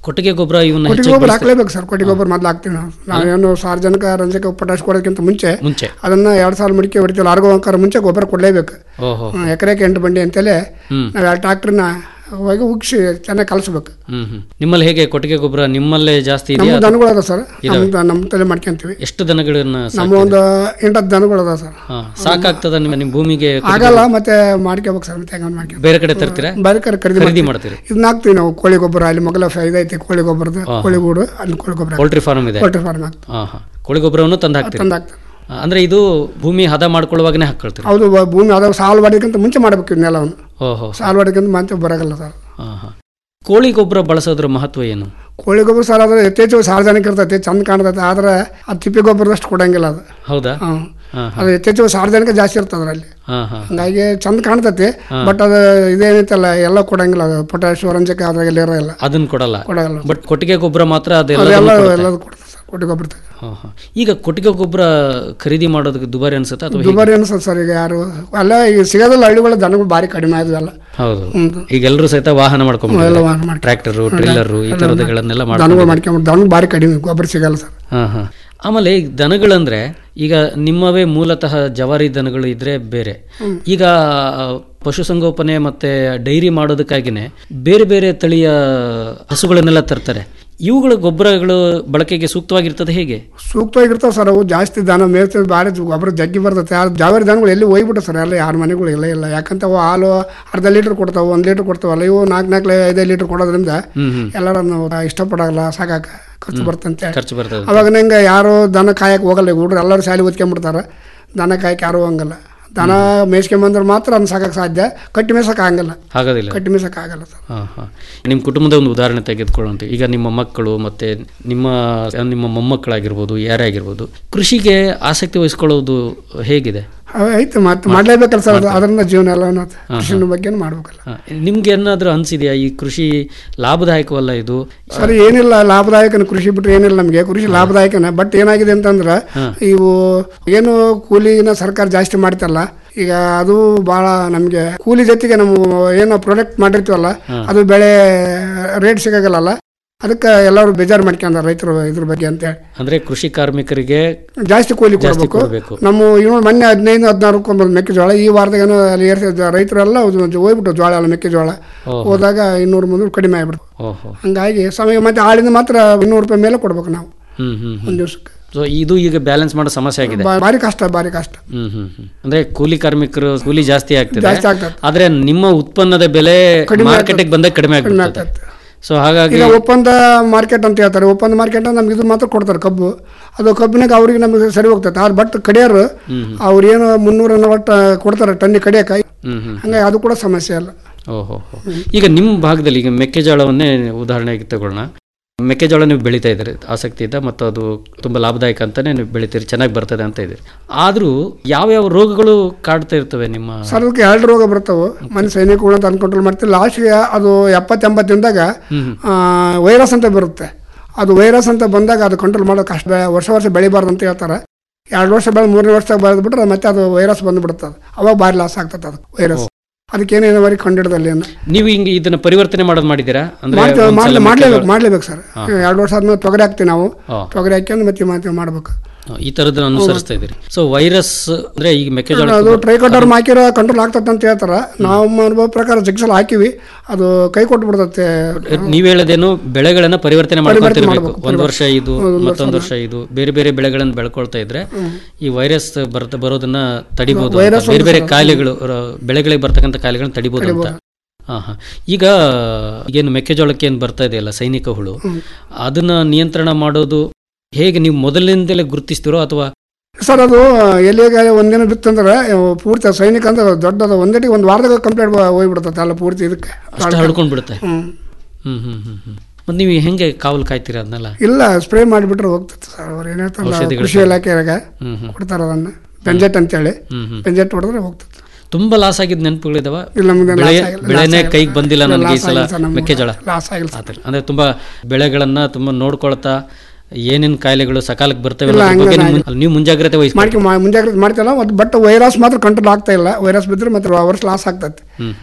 ಕೊಟ್ಟಿಗೆ ಗೊಬ್ಬರ ಇವನ್ನ ಕೊಟ್ಟಿಗೆ ಹೆಚ್ಚಾಗಿ ಗೊಬ್ಬರ ಬಳಸ್ತೀರಾ? ಹಾಕ್ಲೇಬೇಕು ಸರ್ ಕೊಟ್ಟಿಗೆ ಗೊಬ್ಬರ ಮೊದಲು ಹಾಕ್ತೀವಿ ನಾವು ನಾವೇನು ಸಾರ್ವಜನಿಕ ರಂಜಕ ಪೊಟ್ಯಾಶ್ ಕೊಡೋದಕ್ಕಿಂತ ಮುಂಚೆ ಮುಂಚೆ ಅದನ್ನ ಎರಡು ಸಾಲ ಮಡಿಕೆ ಹೊಡಿತೀವಿ ಆರ್ಗೋ ಅಂಕಾರ ಮುಂಚೆ ಗೊಬ್ಬರ ಕೊಡಲೇಬೇಕು ಓಹೋ ಎಕರೆಗೆ ಎಂಟು ಬಂಡಿ ಅಂತೇಳಿ ಹ್ಮ್. ನಾವು ಎರಡು ಟ್ರಾಕ್ಟ್ರನ್ನ ಹೋಗಿ ಉಗ್ಸಿ ಚೆನ್ನಾಗಿ ಕಲಿಸ್ಬೇಕು ಹ್ಮ್ ಹ್ಮ್ ನಿಮ್ಮಲ್ಲಿ ಹೇಗೆ ಕೊಟ್ಟಿಗೆ ಗೊಬ್ಬರ ನಿಮ್ಮಲ್ಲೇ ಜಾಸ್ತಿ ನಮ್ಮ ಇದೆಯಾ ದನಗಳು ಅದ ಸರ್ ಇದಾವೆ. ನಮ್ಮ ನಮ್ಮ ತಲೆ ಮಾಡ್ಕೊಂತೀವಿ ಎಷ್ಟು ದನಗಳನ್ನ ನಮ್ಮ ಸಾಕ್ತೀರಿ? ಒಂದು ಎಂಟತ್ತು ದನಗಳು ಅದ ಸರ್ ಹಾ, ಸಾಕಾಗ್ತದ ನಿಮ್ಮ ನಿಮ್ಮ ಭೂಮಿಗೆ ಕೊಟ್ಟಿಗೆ ಆಗಲ್ಲ ಗೊಬ್ಬರ? ಮತ್ತೆ ಮಾಡ್ಕೋಬೇಕು ಸರ್ ಮತ್ತೆ ಹೆಂಗ ಮಾಡ್ಕೊ ಬೇರೆ ಕಡೆ ತರ್ತೀರಾ ಬೇರೆ ಕಡೆ ಖರೀದಿ ಖರೀದಿ ಮಾಡ್ತೀವಿ. ಮಾಡ್ತೀರಿ ಇದನ್ನ ಹಾಕ್ತೀವಿ ನಾವು ಕೋಳಿ ಗೊಬ್ಬರ ಅಲ್ಲಿ ಮಗಲ ಇದೈತಿ ಕೋಳಿ ಗೊಬ್ಬರದ ಹಾ. ಕೋಳಿ ಗೂಡು ಅಲ್ಲಿ ಕೋಳಿ ಗೊಬ್ಬರ ಪೋಲ್ಟ್ರಿ ಫಾರ್ಮ್ ಇದೆ ಪೋಲ್ಟ್ರಿ ಫಾರ್ಮ್ ಹಾಕ್ತೀವಿ ಹಾ ಹಾ ಕೋಳಿ ಗೊಬ್ಬರವನ್ನು ತಂದು ಹಾಕ್ತೀರಿ ತಂದು ಹಾಕ್ತೀವಿ ಆ, ಅಂದ್ರೆ ಇದು ಭೂಮಿ ಹದ ಮಾಡ್ಕೊಳ್ಳುವಾಗನೇ ಹಾಕೊಳ್ತೀರಿ ಹೌದು ಬ- ಭೂಮಿ ಅದ ಸಾಲು ಮಾಡೋದಕ್ಕಿಂತ ಮುಂಚೆ ಮಾಡ್ಬೇಕು ಇವ್ ನೆಲವನ್ನು ಓಹೋ ಸಾಲು ಮಾಡೋದಕ್ಕಿಂತ ಮುಂಚೆ ಬರಗಲ್ಲ ಸರ್ ಹಾ ಹಾ ಕೋಳಿ ಗೊಬ್ಬರ ಬಳಸೋದ್ರ ಮಹತ್ವ ಏನು ಕೋಳಿ ಗೊಬ್ಬರ ಸರ್ ಅದ್ರ ಯಥೇಚ್ಛ ಸಾರ್ವಜನಿಕ ಇರ್ತೈತಿ ಚಂದ ಕಾಣ್ತೈತೆ ಆದ್ರೆ ಅದು ತಿಪ್ಪಿ ಗೊಬ್ಬರದಷ್ಟು ಕೊಡಂಗಿಲ್ಲ ಅದು ಹೌದಾ ಹ್ಮ್. ಹಾ ಹಾ ಅದು ಯಥೇಚ್ಛ ಸಾರ್ವಜನಿಕ ಜಾಸ್ತಿ ಇರ್ತದೆ ಅದರಲ್ಲಿ ಹಾ ಹಾ ಹಂಗಾಗಿ ಚಂದ ಕಾಣ್ತೈತಿ ಹಾ. ಬಟ್ ಅದು ಇದೇನೈತಲ್ಲ ಎಲ್ಲ ಕೊಡಂಗಿಲ್ಲ ಅದು ಪೊಟ್ಯಾಶ್ ರಂಜಕ ಅದ್ರಾಗೆಲ್ಲ ಇರೋಲ್ಲ ಅದನ್ನ ಕೊಡಲ್ಲ ಕೊಡಲ್ಲ. ಬಟ್ ಕೊಟ್ಟಿಗೆ ಗೊಬ್ಬರ ಮಾತ್ರ ಅದೆಲ್ಲ ಅದೆಲ್ಲ ಎಲ್ಲದು ಕೊಡ್ತದೆ ಸರ್ ಕೊಟ್ಟಿಗೆ ಗೊಬ್ಬರ ಈಗ ಕೊಟ್ಟಿಗೆ ಗೊಬ್ಬರ ಖರೀದಿ ಮಾಡೋದಕ್ಕೆ ದುಬಾರಿ ಅನ್ಸುತ್ತೆ ಅಥವಾ ಹೇಗೆ? ದುಬಾರಿ ಅನ್ಸತ್ತೆ ಸರ್ ಈಗ ಯಾರು ಅಲ್ಲ ಈಗ ಸಿಗೋದಿಲ್ಲ ಹಳ್ಳಿಗಳ ದನಗಳು ಭಾರಿ ಕಡಿಮೆ ಆದ್ವಲ್ಲ ಹೌದು ಹ್ಮ್. ಈಗ ಎಲ್ಲರೂ ಸಹಿತ ವಾಹನ ಎಲ್ಲ ಮಾಡ್ಕೊಂಡ್ಬಿಟ್ಟಿದ್ದಾರೆ ವಾಹನ ಮಾಡ್ಕೊಂಡು- ಟ್ರ್ಯಾಕ್ಟರ್ ಟ್ರಿಲ್ಲರ್ ಈ ತರದಗಳನ್ನೆಲ್ಲ ದನಗಳು ಮಾಡ್ಕೊಂಡು ಮಾಡ್ಕೊಂಬಿಟ್ಟು ದನ ಭಾರಿ ಕಡಿಮೆ ಗೊಬ್ಬರ ಸಿಗಲ್ಲ ಸರ್ ಹಾ ಹಾ ಆಮೇಲೆ ಈಗ ದನಗಳಂದ್ರೆ ಈಗ ನಿಮ್ಮವೇ ಮೂಲತಃ ಜವಾರಿ ದನಗಳು ಇದ್ರೆ ಬೇರೆ ಹ್ಮ್. ಈಗ ಆ, ಪಶುಸಂಗೋಪನೆ ಮತ್ತೆ ಡೈರಿ ಮಾಡೋದಕ್ಕಾಗಿನೇ ಬೇರೆ ಬೇರೆ ತಳಿಯ ಹಸುಗಳನ್ನೆಲ್ಲ ತರ್ತಾರೆ ಇವುಗಳ ಗೊಬ್ಬರಗಳು ಬಳಕೆಗೆ ಸೂಕ್ತವಾಗಿರ್ತದೆ ಹೇಗೆ ಸೂಕ್ತವಾಗಿರ್ತಾವೆ ಸರ್ ಅವು ಜಾಸ್ತಿ ದನ ಮೇಯ್ತದೆ ಭಾರಿ ಗೊಬ್ಬರ ಜಗ್ಗಿ ಬರ್ತೈತೆ ಆ ಜಾವರಿ ದನಗಳು ಎಲ್ಲಿ ಹೋಗ್ಬಿಟ್ಟು ಸರ್ ಎಲ್ಲ ಯಾರ ಮನೆಗಳು ಇಲ್ಲ ಇಲ್ಲ ಯಾಕಂತ ಅವು ಹಾಲು ಅರ್ಧ ಲೀಟರ್ ಕೊಡ್ತಾವೆ ಒಂದು ಲೀಟರ್ ಕೊಡ್ತಾವಲ್ಲ ಇವು ನಾಲ್ಕು ನಾಲ್ಕು ಐದೈದು ಲೀಟರ್ ಕೊಡೋದ್ರಿಂದ ಹ್ಮ್ ಹ್ಮ್ ಎಲ್ಲರನ್ನು ಇಷ್ಟಪಡಲ್ಲ ಸಾಕಾಕ ಖರ್ಚು ಬರ್ತಂತೆ ಖರ್ಚು ಬರ್ತದೆ ಅವಾಗ ನಂಗೆ ಯಾರು ದನ ಕಾಯಕ್ಕೆ ಹೋಗಲ್ಲ ಈಗ ಹುಡ್ರು ಎಲ್ಲರೂ ಶಾಲೆ ಓದ್ಕೊಂಬಿಡ್ತಾರೆ ದನ ಕಾಯಕ್ಕೆ ಯಾರು ಹೋಗಂಗಿಲ್ಲ ದನ ಮೇಯ್ಸ್ಕೊಂಬಂದ್ರೆ ಮಾತ್ರ ಅದನ್ನ ಸಾಕಕ್ಕೆ ಸಾಧ್ಯ ಕಟ್ಟಿ ಮೇಯ್ಸಕ್ಕೆ ಆಗಲ್ಲ ಹಾಗೋದಿಲ್ಲ ಕಟ್ಟಿ ಮೇಯ್ಸಕ್ಕೆ ಆಗಲ್ಲ ಸರ್ ಹಾ ಹಾ ನಿಮ್ಮ ಕುಟುಂಬದ ಒಂದು ಉದಾಹರಣೆ ತೆಗೆದುಕೊಳ್ಳುವಂತೆ ಈಗ ನಿಮ್ಮ ಮಕ್ಕಳು ಮತ್ತೆ ನಿಮ್ಮ ನಿಮ್ಮ ಮೊಮ್ಮಕ್ಕಳಾಗಿರ್ಬೋದು ಯಾರೇ ಆಗಿರ್ಬೋದು ಕೃಷಿಗೆ ಆಸಕ್ತಿ ವಹಿಸ್ಕೊಳ್ಳೋದು ಹೇಗಿದೆ ಅವ್ ಐತೆ ಮತ್ತೆ ಮಾಡ್ಲೇಬೇಕಲ್ಲ ಸರ್ ಅದು ಅದರಿಂದ ಜೀವನ ಎಲ್ಲ ಅನ್ನೋದು ಕೃಷಿನ ಬಗ್ಗೆ ಮಾಡ್ಬೇಕಲ್ಲ ಹಾ, ನಿಮ್ಗೆ ಏನಾದ್ರೂ ಅನ್ಸಿದ್ಯಾ ಈ ಕೃಷಿ ಲಾಭದಾಯಕವಲ್ಲ ಇದು ಸರ್ ಏನಿಲ್ಲ ಲಾಭದಾಯಕನ ಕೃಷಿ ಬಿಟ್ರೆ ಏನಿಲ್ಲ ನಮಗೆ ಕೃಷಿ ಲಾಭದಾಯಕನ ಬಟ್ ಏನಾಗಿದೆ ಅಂತಂದ್ರೆ ಹಾ. ಇವು ಏನು ಕೂಲಿನ ಸರ್ಕಾರ ಜಾಸ್ತಿ ಮಾಡ್ತಲ್ಲ ಈಗ ಅದು ಬಹಳ ನಮಗೆ ಕೂಲಿ ಜೊತೆಗೆ ನಾವು ಏನೋ ಪ್ರಾಡಕ್ಟ್ ಮಾಡಿರ್ತೀವಲ್ಲ ಹಾ. ಅದು ಬೆಳೆ ರೇಟ್ ಸಿಗಲ್ಲ ಅದಕ್ಕೆ ಎಲ್ಲರೂ ಬೇಜಾರು ಮಾಡ್ಕೊಂಡಾರ ರೈತರು ಇದ್ರ ಬಗ್ಗೆ ಅಂತೇಳಿ ಅಂದ್ರೆ ಕೃಷಿ ಕಾರ್ಮಿಕರಿಗೆ ಜಾಸ್ತಿ ಕೂಲಿ ಜಾಸ್ತಿ ಕೊಡಬೇಕು ಕೊಡ್ಬೇಕು ನಮ್ಮ ಇನ್ನು ಮೊನ್ನೆ ಹದಿನೈದು ಹದಿನಾರು ಕೊಂಬತ್ತು ಮೆಕ್ಕೆಜೋಳ ಈ ವಾರದಾಗ ಏನೋ ಅಲ್ಲಿ ಏರ್ಸಿ- ರೈತರೆಲ್ಲ ಒಂದು ಹೋಗ್ಬಿಟ್ಟು ಜೋಳ ಎಲ್ಲ ಮೆಕ್ಕೆಜೋಳ ಓಹೋ. ಹೋದಾಗ ಇನ್ನೂರು ಮುನ್ನೂರು ಕಡಿಮೆ ಆಗ್ಬಿಡ್ತು ಓಹೋ ಹಂಗಾಗಿ ಸಮಯ ಮತ್ತೆ ಆಳಿಂದ ಮಾತ್ರ ಇನ್ನೂರು ರೂಪಾಯಿ ಮೇಲೆ ಕೊಡ್ಬೇಕು ನಾವು ಹ್ಮ್ ಹ್ಮ್ ಒಂದು ದಿವಸಕ್ಕೆ ಸೊ ಇದು ಈಗ ಬ್ಯಾಲೆನ್ಸ್ ಮಾಡೋ ಸಮಸ್ಯೆ ಆಗಿದೆ ಬಾ- ಭಾರಿ ಕಷ್ಟ ಭಾರಿ ಕಷ್ಟ ಹ್ಮ್ ಹ್ಮ್ ಹ್ಮ್ ಅಂದ್ರೆ ಕೂಲಿ ಕಾರ್ಮಿಕರು ಕೂಲಿ ಜಾಸ್ತಿ ಆಗ್ತಿದೆ ಜಾಸ್ತಿ ಆಗ್ತದೆ. ಆದ್ರೆ ನಿಮ್ಮ ಉತ್ಪನ್ನದ ಬೆಲೆ ಕಡಿಮೆ ಮಾರ್ಕೆಟಿಗೆ ಬಂದಾಗ ಕಡಿಮೆ ಕಡಿಮೆ ಆಗ್ಬಿಡ್ತದೆ ಆಗ್ತದೆ ಸೊ ಹಾಗಾಗಿ ಈಗ ಒಪ್ಪಂದ ಮಾರ್ಕೆಟ್ ಅಂತ ಹೇಳ್ತಾರೆ ಒಪ್ಪಂದ ಮಾರ್ಕೆಟ್ ನಮ್ಗೆ ಇದು ಮಾತ್ರ ಕೊಡ್ತಾರೆ ಕಬ್ಬು ಅದು ಕಬ್ಬಿನಾಗ ಅವ್ರಿಗೆ ನಮಗೆ ಸರಿ ಹೋಗ್ತೈತೆ ಆದ್ರೆ ಬಟ್ ಕಡಿಯೋರು ಹ್ಮ್ ಹ್ಮ್. ಅವ್ರು ಏನು ಮುನ್ನೂರ ನಲವತ್ತು ಕೊಡ್ತಾರೆ ಟನ್ನಿ ಕಡಿಯಕ್ಕೆ ಹ್ಮ್ ಹ್ಮ್ ಹಂಗಾಗಿ ಅದು ಕೂಡ ಸಮಸ್ಯೆ ಅಲ್ಲ ಓಹೋ ಈಗ ನಿಮ್ಮ ಭಾಗದಲ್ಲಿ ಈಗ ಮೆಕ್ಕೆಜೋಳವನ್ನೇ ಉದಾಹರಣೆಗೆ ತಗೊಳ್ಳೋಣ ಮೆಕ್ಕೆಜೋಳ ನೀವು ಬೆಳೀತಾ ಇದ್ದೀರಿ ಆಸಕ್ತಿ ಇದೆ ಮತ್ತು ಅದು ತುಂಬ ಲಾಭದಾಯಕ ಅಂತಾನೆ ನೀವು ಬೆಳಿತೀರಿ ಚೆನ್ನಾಗಿ ಬರ್ತದೆ ಅಂತ ಇದ್ದೀರಿ ಆದರೂ ಯಾವ್ಯಾವ ರೋಗಗಳು ಕಾಡ್ತಾ ಇರ್ತವೆ ನಿಮ್ಮ ಸರ್ ಅದಕ್ಕೆ ಎರಡು ರೋಗ ಬರ್ತಾವೆ ಮನೆ ಸೈನಿಕಗಳು ಅಂತ ಕಂಟ್ರೋಲ್ ಮಾಡ್ತೀವಿ ಲಾಸ್ಟ್ಗೆ ಅದು ಎಪ್ಪತ್ತೆಂಬತ್ತು ದಿನದಾಗ ಹ್ಮ್ ವೈರಸ್ ಅಂತ ಬರುತ್ತೆ ಅದು ವೈರಸ್ ಅಂತ ಬಂದಾಗ ಅದು ಕಂಟ್ರೋಲ್ ಮಾಡೋಕೆ ಅಷ್ಟು ಬೆ- ವರ್ಷ ವರ್ಷ ಬೆಳಿಬಾರ್ದು ಅಂತ ಹೇಳ್ತಾರೆ ಎರಡು ವರ್ಷ ಬೆಳೆ ಮೂರನೇ ವರ್ಷದಾಗ ಬೆಳೆದ್ಬಿಟ್ರೆ ಮತ್ತೆ ಅದು ವೈರಸ್ ಬಂದ್ಬಿಡುತ್ತೆ ಅದು ಅವಾಗ ಭಾರಿ ಲಾಸ್ ಆಗ್ತದೆ ಅದು ವೈರಸ್ ಅದಕ್ಕೇನೇನು ವರೆಗೆ ಕಂಡಿಡ್ದಲ್ಲಿ ಏನು ನೀವು ಹಿಂಗೆ ಇದನ್ನ ಪರಿವರ್ತನೆ ಮಾಡೋದು ಮಾಡಿದ್ದೀರಾ ಅಂದ್ರೆ ಮಾಡ್ತೇವೆ ಒಂದ್ಸಲ ಮಾಡ್ಲೇ ಮಾಡ್ಲೇಬೇಕು ಮೆಕ್ಕೆಜೋಳ- ಮಾಡ್ಲೇಬೇಕು ಸರ್ ಹಾ. ಎರಡು ವರ್ಷ ಆದ್ಮೇಲೆ ತೊಗರಿ ಹಾಕ್ತೀವಿ ನಾವು ಹಾ. ತೊಗರಿ ಹಾಕ್ಯಂದು ಮತ್ತೆ ಮತ್ತೆ ಮಾಡ್ಬೇಕು ಈ ತರದನ್ನ ಅನುಸರಿಸ್ತಾ ಇದ್ದೀರಿ ಸೊ ವೈರಸ್ ಅಂದ್ರೆ ಈಗ ಮೆಕ್ಕೆಜೋಳ ಅದು ಟ್ರೈಕೋಡರ್ಮ್ ಹಾಕಿರೋ ಕಂಟ್ರೋಲ್ ಆಗ್ತದೆ ಅಂತ ಹೇಳ್ತಾರೆ ನಾವು ಅನುಭವ ಪ್ರಕಾರ ಜಗ್ಸಲ್ ಹಾಕಿವಿ ಅದು ಕೈ ಕೊಟ್ಟು ಬಿಡ್ತತೆ ನೀವ್ ಹೇಳೋದೇನು ಬೆಳೆಗಳನ್ನ ಪರಿವರ್ತನೆ ಮಾಡ್ಕೊತಿರ್ಬೇಕು ಮಾಡ್ಬೇಕು, ಒಂದ್ ವರ್ಷ ಇದು ಒಂದು ವರ್ಷ ಮತ್ತೊಂದು ವರ್ಷ ಇದು ಬೇರೆ ಬೇರೆ ಬೆಳೆಗಳನ್ನ ಬೆಳ್ಕೊಳ್ತಾ ಇದ್ರೆ ಹ್ಮ್. ಈ ವೈರಸ್ ಬರ್ತ ಬರೋದನ್ನ ತಡಿಬಹುದು ವೈರಸ್ ಬೇರೆ ಬೇರೆ ಒಂದು ಕಾಯಿಲೆಗಳು ರ- ಬೆಳೆಗಳಿಗೆ ಬರ್ತಕ್ಕಂಥ ಕಾಯಿಲೆಗಳನ್ನ ತಡಿಬಹುದು ಅಂತ ತಡಿಬೋದು. ಹಾ ಹಾ ಈಗ ಏನು ಮೆಕ್ಕೆಜೋಳಕ್ಕೆ ಏನು ಬರ್ತಾ ಇದೆಯಲ್ಲ ಸೈನಿಕ ಹುಳು ಹ್ಮ್. ಅದನ್ನ ನಿಯಂತ್ರಣ ಮಾಡೋದು ಹೇಗೆ ನೀವು ಮೊದಲಿನಿಂದಲೇ ಗುರುತಿಸ್ತಿರೋ ಅಥವಾ ಸರ್ ಅದು ಎಲ್ಲಿಗೆ ಒಂದಿನ ಬಿತ್ತಂದ್ರೆ ಅವು ಪೂರ್ತಿ ಸೈನಿಕ ಅಂದ್ರೆ ದೊಡ್ಡದು ಒಂದೇಟಿಗೆ ಒಂದು ವಾರದಾಗ ಕಂಪ್ಲೀಟ್ ಹೋಗ್ಬಿಡ್ತದೆ ಅಲ್ಲ ಪೂರ್ತಿ ಇದಕ್ಕೆ ಅಷ್ಟು ಹಡ್ಕೊಂಡ್ ಬಿಡುತ್ತೆ ಹ್ಮ್. ಹ್ಮ್ ಹ್ಮ್ ಹ್ಮ್ ಹ್ಮ್ ಮತ್ತೆ ನೀವು ಹೆಂಗೆ ಕಾವಲು ಕಾಯ್ತೀರಾ ಅದನ್ನೆಲ್ಲ ಇಲ್ಲ ಸ್ಪ್ರೇ ಮಾಡಿಬಿಟ್ರೆ ಹೋಗ್ತದೆ ಸರ್ ಅವ್ರು ಏನು ಹೇಳ್ತಾರಲ್ಲ ಔಷಧಿಗಳು ಕೃಷಿ ಇಲಾಖೆಯಾಗ ಹ್ಮ್ ಹ್ಮ್. ಕೊಡ್ತಾರೆ ಅದನ್ನು ಪೆಂಜೆಟ್ ಅಂತೇಳಿ ಹ್ಮ್ ಹ್ಮ್. ಪೆಂಜೆಟ್ ಹೊಡೆದ್ರೆ ಹೋಗ್ತದೆ ತುಂಬಾ ಲಾಸ್ ಆಗಿದ್ ನೆನಪುಗಳಿದಾವ ಇಲ್ಲ, ನಮ್ಗೆ loss ಬೆಳೆ ಆಗಿಲ್ಲ, ಬೆಳೆನೇ loss ಆಗಿಲ್ಲ. ಕೈಗೆ ಬಂದಿಲ್ಲ ಇಲ್ಲ, ನನಗೆ ಈ loss ಸಲ ಆಗಿಲ್ಲ ಸರ್ ನಮ್ಗೆ. ಮೆಕ್ಕೆಜೋಳ loss ಆಗಿಲ್ಲ ಸರ್. ಆತರ. ಅಂದ್ರೆ ತುಂಬಾ ಬೆಳೆಗಳನ್ನ ತುಂಬಾ ನೋಡ್ಕೊಳ್ತಾ ಏನೇನ್ ಕಾಯಿಲೆಗಳು ಸಕಾಲಕ್ಕೆ ಬರ್ತವೆ ಇಲ್ಲ, ಅನ್ನೋದ್ರ ಬಗ್ಗೆ ಹಂಗೆ ನೀವು ಮುನ್- ನೀವು ಮುಂಜಾಗ್ರತೆ ವಹಿಸ್ಬೇಕು ಮಾಡ್ಕೊ ಮಾ- ಮುಂಜಾಗ್ರತೆ ಮಾಡ್ತಿಲ್ಲ ಮತ್ತು ಬಟ್ ವೈರಸ್ ಮಾತ್ರ ಕಂಟ್ರೋಲ್ ಆಗ್ತಾ ಇಲ್ಲ ವೈರಸ್ ಬಿದ್ದರೆ ಮತ್ತೆ ವರ್ಷ ಲಾಸ್ ಆಗ್ತದೆ ಹ್ಮ್ ಹ್ಮ್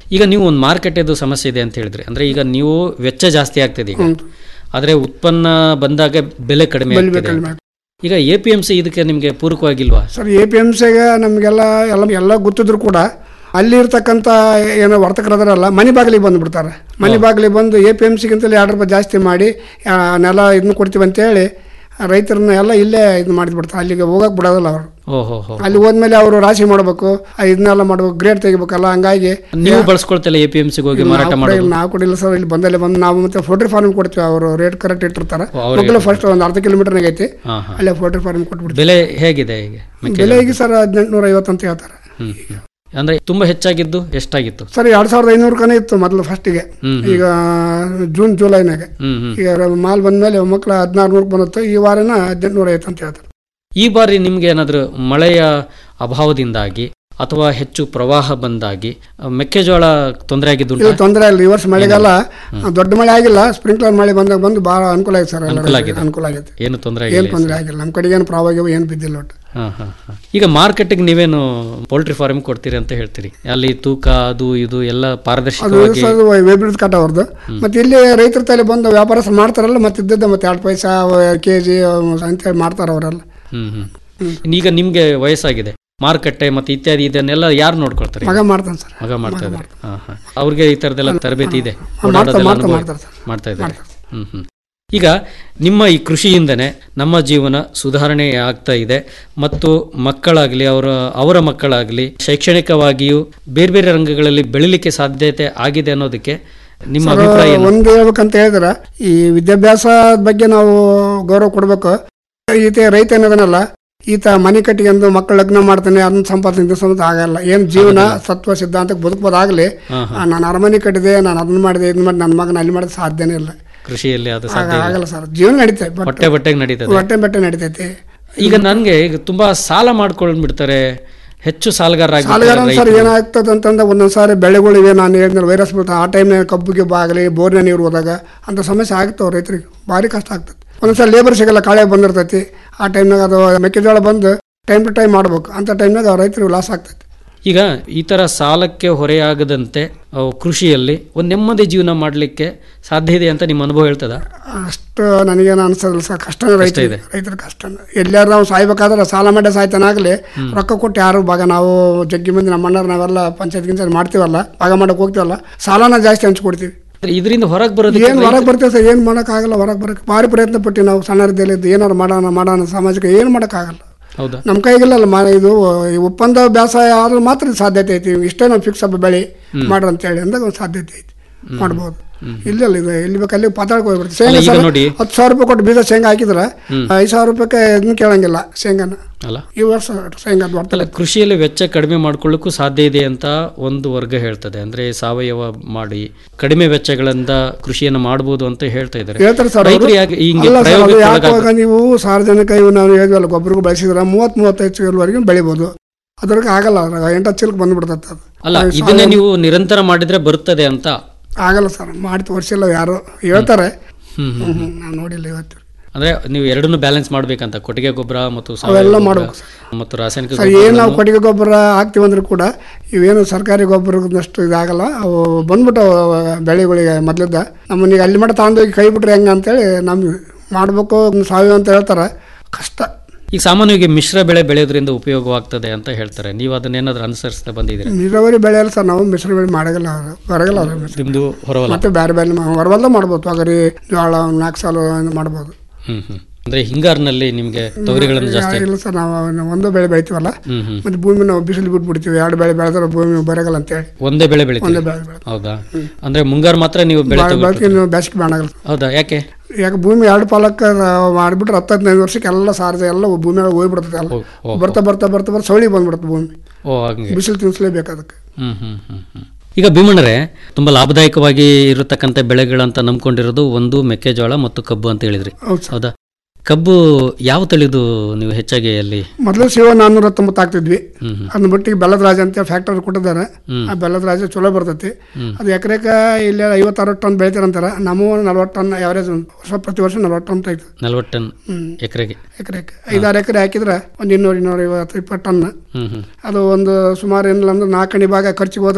ಈಗ ನೀವು ಒಂದು ಮಾರುಕಟ್ಟೆದು ಸಮಸ್ಯೆ ಇದೆ ಅಂತ ಹೇಳಿದ್ರಿ ಅಂದ್ರೆ ಈಗ ನೀವು ವೆಚ್ಚ ಜಾಸ್ತಿ ಆಗ್ತದೆ ಈಗ ಆದ್ರೆ ಉತ್ಪನ್ನ ಬಂದಾಗ ಬೆಲೆ ಕಡಿಮೆ ಬೆಲೆ ಆಗ್ತದೆ ಕಡಿಮೆ ಈಗ ಎ ಪಿ ಎಂ ಸಿ ಇದಕ್ಕೆ ನಿಮಗೆ ಪೂರಕವಾಗಿಲ್ವಾ ಸರ್ ಎ ಪಿ ಎಮ್ ಸಿಗೆ ನಮಗೆಲ್ಲ ಎಲ್ಲ ಎಲ್ಲ ಗೊತ್ತಿದ್ರು ಕೂಡ ಅಲ್ಲಿ ಇರ್ತಕ್ಕಂಥ ಏನೋ ವರ್ತಕರು ಅದರಲ್ಲ ಮನೆ ಬಾಗಿಲಿಗೆ ಬಂದುಬಿಡ್ತಾರೆ ಮನೆ ಬಾಗಿಲಿಗೆ ಬಂದು ಎ ಪಿ ಎಮ್ ಸಿಗಿಂತಲೇ ಎರಡು ರೂಪಾಯಿ ಜಾಸ್ತಿ ಮಾಡಿ ಆ, ನೆಲ ಇದನ್ನ ಕೊಡ್ತೀವಿ ಅಂತೇಳಿ ರೈತರನ್ನ ಎಲ್ಲ ಇಲ್ಲೇ ಇದು ಮಾಡಿಬಿಡ್ತಾರೆ ಅಲ್ಲಿಗೆ ಹೋಗಕ್ಕೆ ಬಿಡೋದಿಲ್ಲ ಅವರು ಓಹೋ ಹೋ ಅಲ್ಲಿ ಹೋದ್ಮೇಲೆ ಅವರು ರಾಶಿ ಮಾಡಬೇಕು ಇದನ್ನೆಲ್ಲ ಮಾಡಬೇಕು ಗ್ರೇಡ್ ತೆಗಿಬೇಕಲ್ಲ ಹಂಗಾಗಿ ನೀವು ಬಳಸ್ಕೊಳ್ತಿಲ್ಲ ಎ ಪಿ ಎಂ ಸಿಗೆ ಹೋಗಿ ಮಾರಾಟ ನಾವು ಮಾಡೋದು ಕೊಡಿಲ್ಲ, ನಾವು ಕೊಡಿಲ್ಲ ಸರ್ ಇಲ್ಲಿ ಬಂದಲ್ಲೇ ಬಂದು ನಾವು ಮತ್ತೆ ಪೋಲ್ಟ್ರಿ ಫಾರ್ಮ್ ಕೊಡ್ತೀವಿ ಅವರು ರೇಟ್ ಕರೆಕ್ಟ್ ಇಟ್ಟಿರ್ತಾರೆ ಓ, ಅವ್ರಿಗೆ ಮಕ್ಕಳು ಫಸ್ಟ್ ಒಂದು ಅರ್ಧ ಕಿಲೋಮೀಟರ್ನಾಗ ಐತಿ ಹಾ, ಹಾ. ಅಲ್ಲೇ ಪೋಲ್ಟ್ರಿ ಫಾರ್ಮ್ ಕೊಟ್ಬಿಡ್ತೀವಿ ಬೆಲೆ ಹೇಗಿದೆ ಈಗ ಮೆಕ್ಕೆಜೋಳ? ಬೆಲೆ ಈಗ ಸರ್ ಹದಿನೆಂಟುನೂರ ಐವತ್ತು ಅಂತ ಹೇಳ್ತಾರೆ ಹ್ಮ್ ಹ್ಮ್. ಅಂದ್ರೆ ತುಂಬಾ ಹೆಚ್ಚಾಗಿದ್ದು ಎಷ್ಟಾಗಿತ್ತು ಸರ್ ಎರಡ್ ಸಾವಿರದ ಐನೂರು ಕನೇ ಇತ್ತು ಮೊದಲು ಫಸ್ಟಿಗೆ ಹ್ಮ್, ಹ್ಮ್. ಈಗ ಜೂನ್ ಜುಲೈನಾಗ ಹ್ಮ್ ಹ್ಮ್ ಈಗ ಮಾಲ್ ಬಂದ್ಮೇಲೆ ಮಕ್ಕಳು ಹದಿನಾರು ನೂರು ಬಂದಿತ್ತು ಈ ವಾರನ ಹದಿನೆಂಟುನೂರ ಐವತ್ತು ಅಂತ ಹೇಳ್ತಾರೆ ಈ ಬಾರಿ ನಿಮ್ಗೆ ಏನಾದ್ರು ಮಳೆಯ ಅಭಾವದಿಂದಾಗಿ ಅಥವಾ ಹೆಚ್ಚು ಪ್ರವಾಹ ಬಂದಾಗಿ ಅಹ್, ಮೆಕ್ಕೆಜೋಳ ತೊಂದರೆ ಇದು ಆಗಿದ್ದು ತೊಂದರೆ ಇಲ್ಲ ಈ ವರ್ಷ ಮಳೆಗಾಲ ದೊಡ್ಡ ಮಳೆ ಆಗಿಲ್ಲ ಸ್ಪ್ರಿಂಕ್ಲರ್ ಮಳೆ ಬಂದಾಗ ಬಂದು ಬಹಳ ಅನುಕೂಲ ಆಗಿದೆ ಸರ್ ಎಲ್ಲ ಅನುಕೂಲ ಆಗಿದೆ ಅನುಕೂಲ ಆಗೈತೆ ಏನು ತೊಂದರೆ ಏನು ತೊಂದರೆ ಆಗಿಲ್ಲ ನಮ್ಮ ಕಡೆಗೆ ಏನು ಪ್ರಾವಾಗ ಏನು ಬಿದ್ದಿಲ್ಲ ಒಟ್ಟು ಹಾ, ಹಾ, ಹಾ. ಈಗ ಮಾರ್ಕೆಟ್ಗೆ ನೀವೇನು ಪೋಲ್ಟ್ರಿ ಫಾರ್ಮ್ ಕೊಡ್ತೀರಿ ಅಂತ ಹೇಳ್ತೀರಿ ಅಲ್ಲಿ ತೂಕ ಅದು ಇದು ಎಲ್ಲ ಅದು ಪಾರದರ್ಶಕವಾಗಿ ಸರ್ ವೇಬಿಡ್ ಕಟ್ ಅವ್ರದ್ದು ಮತ್ತೆ ಇಲ್ಲಿ ರೈತರ ತಲೆ ಬಂದು ವ್ಯಾಪಾರಸ್ಥರು ಮಾಡ್ತಾರಲ್ಲ ಮತ್ತೆ ಇದ್ದದ್ದ ಮತ್ತೆ ಎರಡು ಪೈಸಾ ಕೆ ಜಿ ಅಂತೇಳಿ ಮಾಡ್ತಾರೆ ಅವರೆಲ್ಲ ಹ್ಮ್ ಹ್ಮ್ ಈಗ ನಿಮ್ಗೆ ವಯಸ್ಸಾಗಿದೆ ಮಾರುಕಟ್ಟೆ ಮತ್ತೆ ಇತ್ಯಾದಿ ಇದನ್ನೆಲ್ಲ ಯಾರು ನೋಡ್ಕೊಳ್ತಾರೆ ಮಗ ಮಾಡ್ತಾನೆ ಸರ್ ಮಗ ಮಾಡ್ತಾ ಇದ್ದಾರೆ ಹಾ, ಹಾ. ಅವ್ರಿಗೆ ಈ ತರದೆಲ್ಲ ತರಬೇತಿ ಇದೆ ಮಾಡ್ತಾ- ಓಡಾಡೋದೆಲ್ಲ ಮಾಡ್ತಾ- ಅನುಭವ ಮಾಡ್ತಾರೆ ಸರ್. ಮಾಡ್ತಾ ಇದ್ದಾರೆ ಹ್ಮ್ ಹ್ಮ್ ಈಗ ನಿಮ್ಮ ಈ ಕೃಷಿಯಿಂದನೇ ನಮ್ಮ ಜೀವನ ಸುಧಾರಣೆ ಆಗ್ತಾ ಇದೆ ಮತ್ತು ಮಕ್ಕಳಾಗಲಿ ಅವರ ಅವರ ಮಕ್ಕಳಾಗಲಿ ಶೈಕ್ಷಣಿಕವಾಗಿಯೂ ಬೇರೆ ಬೇರೆ ರಂಗಗಳಲ್ಲಿ ಬೆಳಿಲಿಕ್ಕೆ ಸಾಧ್ಯತೆ ಆಗಿದೆ ಅನ್ನೋದಕ್ಕೆ ನಿಮ್ಮ ಸರ್, ಅಭಿಪ್ರಾಯ ಏನು? ಒಂದು ಹೇಳ್ಬೇಕಂತ ಹೇಳಿದ್ರೆ ಈ ವಿದ್ಯಾಭ್ಯಾಸದ ಬಗ್ಗೆ ನಾವು ಗೌರವ ಕೊಡಬೇಕು ಈತ ರೈತ ಏನದನಲ್ಲ ಈತ ಮನೆ ಕಟ್ಟಿಗೆಂದು ಮಕ್ಕಳು ಲಗ್ನ ಮಾಡ್ತಾನೆ ಅದನ್ನ ಸಂಪಾದನೆ ಇದನ್ನ ಸಂಪಾದನೆ ಆಗಲ್ಲ ಏನು ಜೀವನ ಸತ್ವ ಸಿದ್ಧಾಂತಕ್ಕೆ ಬದುಕಬೋದಾಗಲಿ ಹಾ, ಹಾ. ನಾನು ಅರಮನೆ ಕಟ್ಟಿದೆ ನಾನು ಅದನ್ನ ಮಾಡಿದೆ ಇದನ್ನ ಮಾಡಿ ನನ್ನ ಮಗನ ಅಲ್ಲಿ ಮಾಡಿದ ಸಾಧ್ಯನೇ ಇಲ್ಲ ಕೃಷಿಯಲ್ಲಿ ಅದು ಆಗ- ಸಾಧ್ಯ ಇಲ್ಲ. ಆಗಲ್ಲ ಸರ್ ಜೀವನ ನಡೀತೈತೆ but ಹೊಟ್ಟೆ ಬಟ್ಟೆಗೆ ನಡೀತದೆ ಹೊಟ್ಟೆ ಬಟ್ಟೆ ನಡೀತೈತಿ ಈಗ ನನ್ಗೆ ಈಗ ತುಂಬಾ ಸಾಲ ಮಾಡ್ಕೊಂಡ್ಬಿಡ್ತಾರೆ ಹೆಚ್ಚು ಸಾಲಗಾರ ಸಾಲಗಾರ ಸರ್ ಏನಾಗ್ತದೆ ಅಂತಂದ್ರೆ ಒಂದೊಂದು ಸಾರಿ ಬೆಳೆಗಳಿವೆ ನಾನು ಹೇಳಿದ್ರೆ ವೈರಸ್ ಬರ್ತದೆ ಆ ಟೈಮ್ನಾಗ ಕಬ್ಬಿಗೆ ಬಾಗಲಿ ಬೋರಿನ ನೀರು ಹೋದಾಗ ಅಂತ ಸಮಸ್ಯೆ ಆಗ್ತಾವೆ ರೈತರಿಗೆ ಭಾರಿ ಕಷ್ಟ ಆಗ್ತದೆ ಒಂದೊಂದ್ಸಲ ಲೇಬರ್ ಸಿಗಲ್ಲ ಕಾಳೆ ಬಂದಿರ್ತೈತಿ ಆ ಟೈಮ್ನಾಗ ಅದು ಮೆಕ್ಕೆಜೋಳ ಬಂದು ಟೈಮ್ ಟು ಟೈಮ್ ಮಾಡ್ಬೇಕು ಅಂತ ಟೈಮ್ನಾಗ ರೈತರಿಗೆ ಲಾಸ್ ಆಗ್ತೈತಿ ಈಗ ಈ ತರ ಸಾಲಕ್ಕೆ ಹೊರೆಯಾಗದಂತೆ ಅವು ಕೃಷಿಯಲ್ಲಿ ಒಂದು ನೆಮ್ಮದಿ ಜೀವನ ಮಾಡಲಿಕ್ಕೆ ಸಾಧ್ಯ ಇದೆ ಅಂತ ನಿಮ್ಮ ಅನುಭವ ಹೇಳ್ತದ ಅಷ್ಟು ನನಗೇನು ಅನ್ಸೋದಿಲ್ಲ ಸರ್ ಕಷ್ಟನೇ ಕಷ್ಟ ರೈತ ಇದೆ. ರೈತರ ಕಷ್ಟ ಎಲ್ಲಾರು ನಾವು ಸಾಯ್ಬೇಕಾದ್ರೆ ಸಾಲ ಮಾಡಿ ಸಾಯ್ತಾನಾಗಲಿ ರೊಕ್ಕ ಕೊಟ್ಟು ಯಾರು ಭಾಗ ನಾವು ಜಗ್ಗಿ ಮಂದಿ ನಮ್ಮ ಅಣ್ಣರು ನಾವೆಲ್ಲ ಪಂಚಾಯತ್ ಗಿಂಚಾಯತ್ ಮಾಡ್ತೀವಲ್ಲ ಭಾಗ ಮಾಡಕ್ಕೆ ಹೋಗ್ತೀವಲ್ಲ ಸಾಲನ ಜಾಸ್ತಿ ಹಂಚ್ಕೊಡ್ತೀವಿ ಇದರಿಂದ ಹೊರಗೆ ಬರೋದಕ್ಕೆ ಏನು ಹೊರಗೆ ಬರ್ತೀವಿ ಸರ್ ಏನು ಮಾಡೋಕ್ಕಾಗಲ್ಲ ಹೊರಗೆ ಬರೋಕ್ಕೆ ಭಾರಿ ಪ್ರಯತ್ನ ಪಟ್ಟು ನಾವು ಸಣ್ಣರಿದ್ದಲ್ಲಿದ್ದು ಏನಾರು ಮಾಡೋಣ ಮಾಡೋಣ ಸಾಮಾಜಿಕ ಏನು ಮಾಡೋಕ್ಕಾಗಲ್ಲ ಹೌದಾ ನಮ್ಮ ಕೈಗಿಲ್ಲಲ್ಲ ಮಾ ಇದು ಈ ಒಪ್ಪಂದ ಬೇಸಾಯ ಆದ್ರೆ ಮಾತ್ರ ಇದು ಸಾಧ್ಯತೆ ಐತಿ ಇಷ್ಟೇ ನಾವು ಫಿಕ್ಸ್ ಅಪ್ ಬೆಳೆ ಹ್ಮ್. ಮಾಡ್ರಿ ಅಂತೇಳಿ ಅಂದಾಗ ಒಂದು ಸಾಧ್ಯತೆ ಐತಿ ಹ್ಮ್. ಮಾಡ್ಬೋದು ಹ್ಮ್. ಇಲ್ಲಲ್ಲ ಇದು ಎಲ್ಲಿ ಬೇಕು ಅಲ್ಲಿ ಪಾತಾಳಕ್ಕೆ ಹೋಗ್ಬಿಡ್ತೀವಿ ಅಲ್ಲ, ಶೇಂಗಾ ಈಗ ಸರ್ ನೋಡಿ. ಹತ್ತು ಸಾವಿರ ರೂಪಾಯಿ ಕೊಟ್ಟು ಬೀಜ ಶೇಂಗಾ ಹಾಕಿದ್ರೆ ಹ್ಮ್. ಐದು ಸಾವಿರ ರೂಪಾಯಿಗೆ ಇದನ್ನ ಕೇಳಂಗಿಲ್ಲ ಶೇಂಗಾನ ಅಲ್ಲ ಈ ವರ್ಷ ಶೇಂಗಾ ಬರ್ತಲ್ಲ ಅಲ್ಲ ಕೃಷಿಯಲ್ಲಿ ವೆಚ್ಚ ಕಡಿಮೆ ಮಾಡ್ಕೊಳ್ಳಿಕ್ಕೂ ಸಾಧ್ಯ ಇದೆ ಅಂತ ಒಂದು ವರ್ಗ ಹೇಳ್ತದೆ ಅಂದ್ರೆ ಸಾವಯವ ಮಾಡಿ ಕಡಿಮೆ ವೆಚ್ಚಗಳಿಂದ ಕೃಷಿಯನ್ನು ಮಾಡಬಹುದು ಅಂತ ಹೇಳ್ತಾ ಇದ್ದಾರೆ ಹೇಳ್ತಾರೆ ಸರ್ ರೈತರು ಯಾಕೆ ಹಿಂಗೆ ಅಲ್ಲ ಸರ್ ಅದು ಪ್ರಯೋಗಕ್ಕೆ ಯಾಕೆ ಒಳಗಾಗ್ಬೇಕು? ಇವಾಗ ನೀವು ಸಾರ್ವಜನಿಕ ಇವು ನಾವು ಹೇಳಿದ್ವಲ್ಲ ಗೊಬ್ಬರಗೂ ಬಳಸಿದ್ರೆ ಮೂವತ್ತು ಮೂವತ್ತೈದು ಚೀಲವರೆಗೂ ಬೆಳಿಬೋದು ಅದ್ರಾಗ ಆಗಲ್ಲ ಅದ್ರಾಗ ಎಂಟತ್ತು ಚೀಲಕ್ಕೆ ಬಂದ್ಬಿಡ್ತದೆ ಅದು ಅಲ್ಲ ಅದು ಇದನ್ನೇ ಸಾವಯವ- ನೀವು ನಿರಂತರ ಮಾಡಿದ್ರೆ ಬರುತ್ತದೆ ಅಂತ ಆಗಲ್ಲ ಸರ್ ಮಾಡಿ ತೋರಿಸಿಲ್ಲ ಯಾರು ಹೇಳ್ತಾರೆ ಹ್ಮ್, ಹ್ಮ್, ಹ್ಮ್. ನಾವು ನೋಡಿಲ್ಲ ಇವತ್ತು ಅಂದ್ರೆ ನೀವು ಎರಡನ್ನೂ ಬ್ಯಾಲೆನ್ಸ್ ಮಾಡ್ಬೇಕಂತ ಕೊಟ್ಟಿಗೆ ಗೊಬ್ಬರ ಮತ್ತು ಅವೆಲ್ಲ ಸಾವಯವ ಗೊಬ್ಬರ ಮಾಡ್ಬೇಕು ಮತ್ತು ರಾಸಾಯನಿಕ ಸರ್ ಏನು ನಾವು ಗೊಬ್ಬರಗಳನ್ನು- ಕೊಟ್ಟಿಗೆ ಗೊಬ್ಬರ ಹಾಕ್ತೀವಿ ಅಂದ್ರೂ ಕೂಡ ಇವೇನು ಸರ್ಕಾರಿ ಗೊಬ್ಬರದಷ್ಟು ಇದಾಗಲ್ಲ ಅವು ಬಂದ್ಬಿಟ್ಟು ಬೆಳೆಗಳಿಗೆ ಮೊದಲಿದ್ದ ನಮ್ಮನ್ನೀಗ ಅಲ್ಲಿ ಮಟ್ಟ ತಗೊಂಡೋಗಿ ಕೈ ಬಿಟ್ರೆ ಹೆಂಗೆ ಅಂತೇಳಿ ನಮ್ಗೆ ಮಾಡಬೇಕು ಸಾವಯವ ಅಂತ ಹೇಳ್ತಾರೆ ಕಷ್ಟ ಈಗ ಸಾಮಾನ್ಯವಾಗಿ ಮಿಶ್ರ ಬೆಳೆ ಬೆಳೆಯೋದ್ರಿಂದ ಉಪಯೋಗವಾಗ್ತದೆ ಅಂತ ಹೇಳ್ತಾರೆ ನೀವು ಅದನ್ನೇನಾದ್ರೂ ಅನುಸರಿಸ್ತಾ ಬಂದಿದ್ದೀರಾ ನೀರಾವರಿ ಬೆಳೆಯಲ್ಲ ಸರ್ ನಾವು ಮಿಶ್ರ ಬೆಳೆ ಮಾಡಲ್ಲ ಬರಗಲ್ಲ ಅದು ಮಿಶ್ರ ನಿಮ್ದು ಹೊರವಲ್ಲ ಮತ್ತೆ ಬೇರೆ ಬೇರೆ ಹೊರವಲ್ಲ ಮಾಡ್ಬೋದು ತೊಗರಿ ಜೋಳ ನಾಲ್ಕು ಸಾಲು ಮಾಡ್ಬೋದು ಹ್ಮ್ ಹ್ಮ್ ಅಂದ್ರೆ ಹಿಂಗಾರಿನಲ್ಲಿ ನಿಮ್ಗೆ ತೊಗರಿಗಳನ್ನು ಜಾಸ್ತಿ ಇಲ್ಲ ಸರ್ ನಾವು ನಾವು ಒಂದು ಬೆಳೆ ಬೆಳಿತೀವಲ್ಲ ಹ್ಮ್ ಹ್ಮ್ ಮತ್ತೆ ಭೂಮಿ ನಾವು ಬಿಸಿಲು ಬಿಟ್ಬಿಡ್ತೀವಿ ಎರಡು ಬೆಳೆ ಬೆಳೆದ್ರೆ ಭೂಮಿ ಬರಗಲ್ಲ ಅಂತೇಳಿ ಒಂದೇ ಬೆಳೆ ಒಂದೇ ಬೆಳಿತೀವಿ ಬೆಳೆ ಬೆಳೆ ಹೌದಾ ಅಂದ್ರೆ ಮುಂಗಾರು ಮಾತ್ರ ನೀವು ಬೆಳೆ ಬಾಳ್- ತಗೊಳ್ತೀರಿ. ಬಾಳ್ಕಿ ನೀವು ಬೇಸಿಗೆ ಮಾಡಲ್ಲ ಹೌದಾ ಯಾಕೆ ಯಾಕೆ ಭೂಮಿ ಎರಡು ಪಾಲಕ್ಕೆ ಮಾಡಿಬಿಟ್ರೆ ಹತ್ತು ಹದಿನೈದು ವರ್ಷಕ್ಕೆ ಎಲ್ಲ ಸಾರ್ಜ ಎಲ್ಲ ಭೂಮಿ ಒಳಗೆ ಹೋಗ್ಬಿಡ್ತದೆ ಎಲ್ಲ ಓಹೋ. ಬರ್ತಾ ಬರ್ತಾ ಬರ್ತಾ ಬರ್ತಾ ಸೌಳಿ ಬಂದ್ಬಿಡುತ್ತೆ ಭೂಮಿ ಓ ಹಂಗೆ ಬಿಸಿಲು ತಿನ್ನಿಸ್ಲೇಬೇಕು ಅದಕ್ಕೆ ಹ್ಮ್ ಹ್ಮ್ ಹ್ಮ್ ಹ್ಮ್. ಈಗ ಭೀಮಣ್ಣರೇ ತುಂಬಾ ಲಾಭದಾಯಕವಾಗಿ ಇರತಕ್ಕಂಥ ಬೆಳೆಗಳಂತ ನಂಬ್ಕೊಂಡಿರೋದು ಒಂದು ಮೆಕ್ಕೆಜೋಳ ಮತ್ತು ಕಬ್ಬು ಅಂತ ಹೇಳಿದ್ರಿ ಹೌದು ಸರ್. ಹೌದಾ ಕಬ್ಬು ಯಾವ ತಳಿದು ನೀವು ಹೆಚ್ಚಾಗಿ ಅಲ್ಲಿ ಮೊದಲು ಶಿವ ನಾನ್ನೂರ ಹತ್ತೊಂಬತ್ತು ಹಾಕ್ತಿದ್ವಿ ಹ್ಮ್ ಹ್ಮ್. ಅದನ್ನ ಬಿಟ್ಟಿಗೆ ಬೆಲ್ಲದ ರಾಜ ಅಂತ ಫ್ಯಾಕ್ಟರಿ ಕೊಟ್ಟಿದ್ದಾರೆ ಹ್ಮ್. ಆ ಬೆಲ್ಲದ ರಾಜ ಚಲೋ ಬರ್ತೈತಿ ಹ್ಮ್. ಅದು ಎಕರೆಕ ಇಲ್ಲಿ ಐವತ್ತಾರು ಟನ್ ಬೆಳಿತಾರಂತಾರೆ ನಮ್ಮ ನಲ್ವತ್ತು ಟನ್ ಅವರೇಜ್ ವರ್ಷ ಪ್ರತಿ ವರ್ಷ ನಲ್ವತ್ತು ಟನ್ ತೆಗಿತು ನಲ್ವತ್ತು ಟನ್ ಹ್ಮ್. ಎಕರೆಗೆ ಎಕರೆಕ್ಕೆ ಐದಾರು ಎಕರೆ ಹಾಕಿದ್ರೆ ಒಂದು ಇನ್ನೂರು ಇನ್ನೂರ ಐವತ್ತು ಇಪ್ಪತ್ತು ಟನ್ ಹ್ಮ್ ಹ್ಮ್ ಅದು ಒಂದು ಸುಮಾರು ಏನಿಲ್ಲ ಅಂದ್ರೆ ನಾಲ್ಕಣಿ ಭಾಗ ಖರ್ಚಿಗೆ ಹೋದ್ರೆ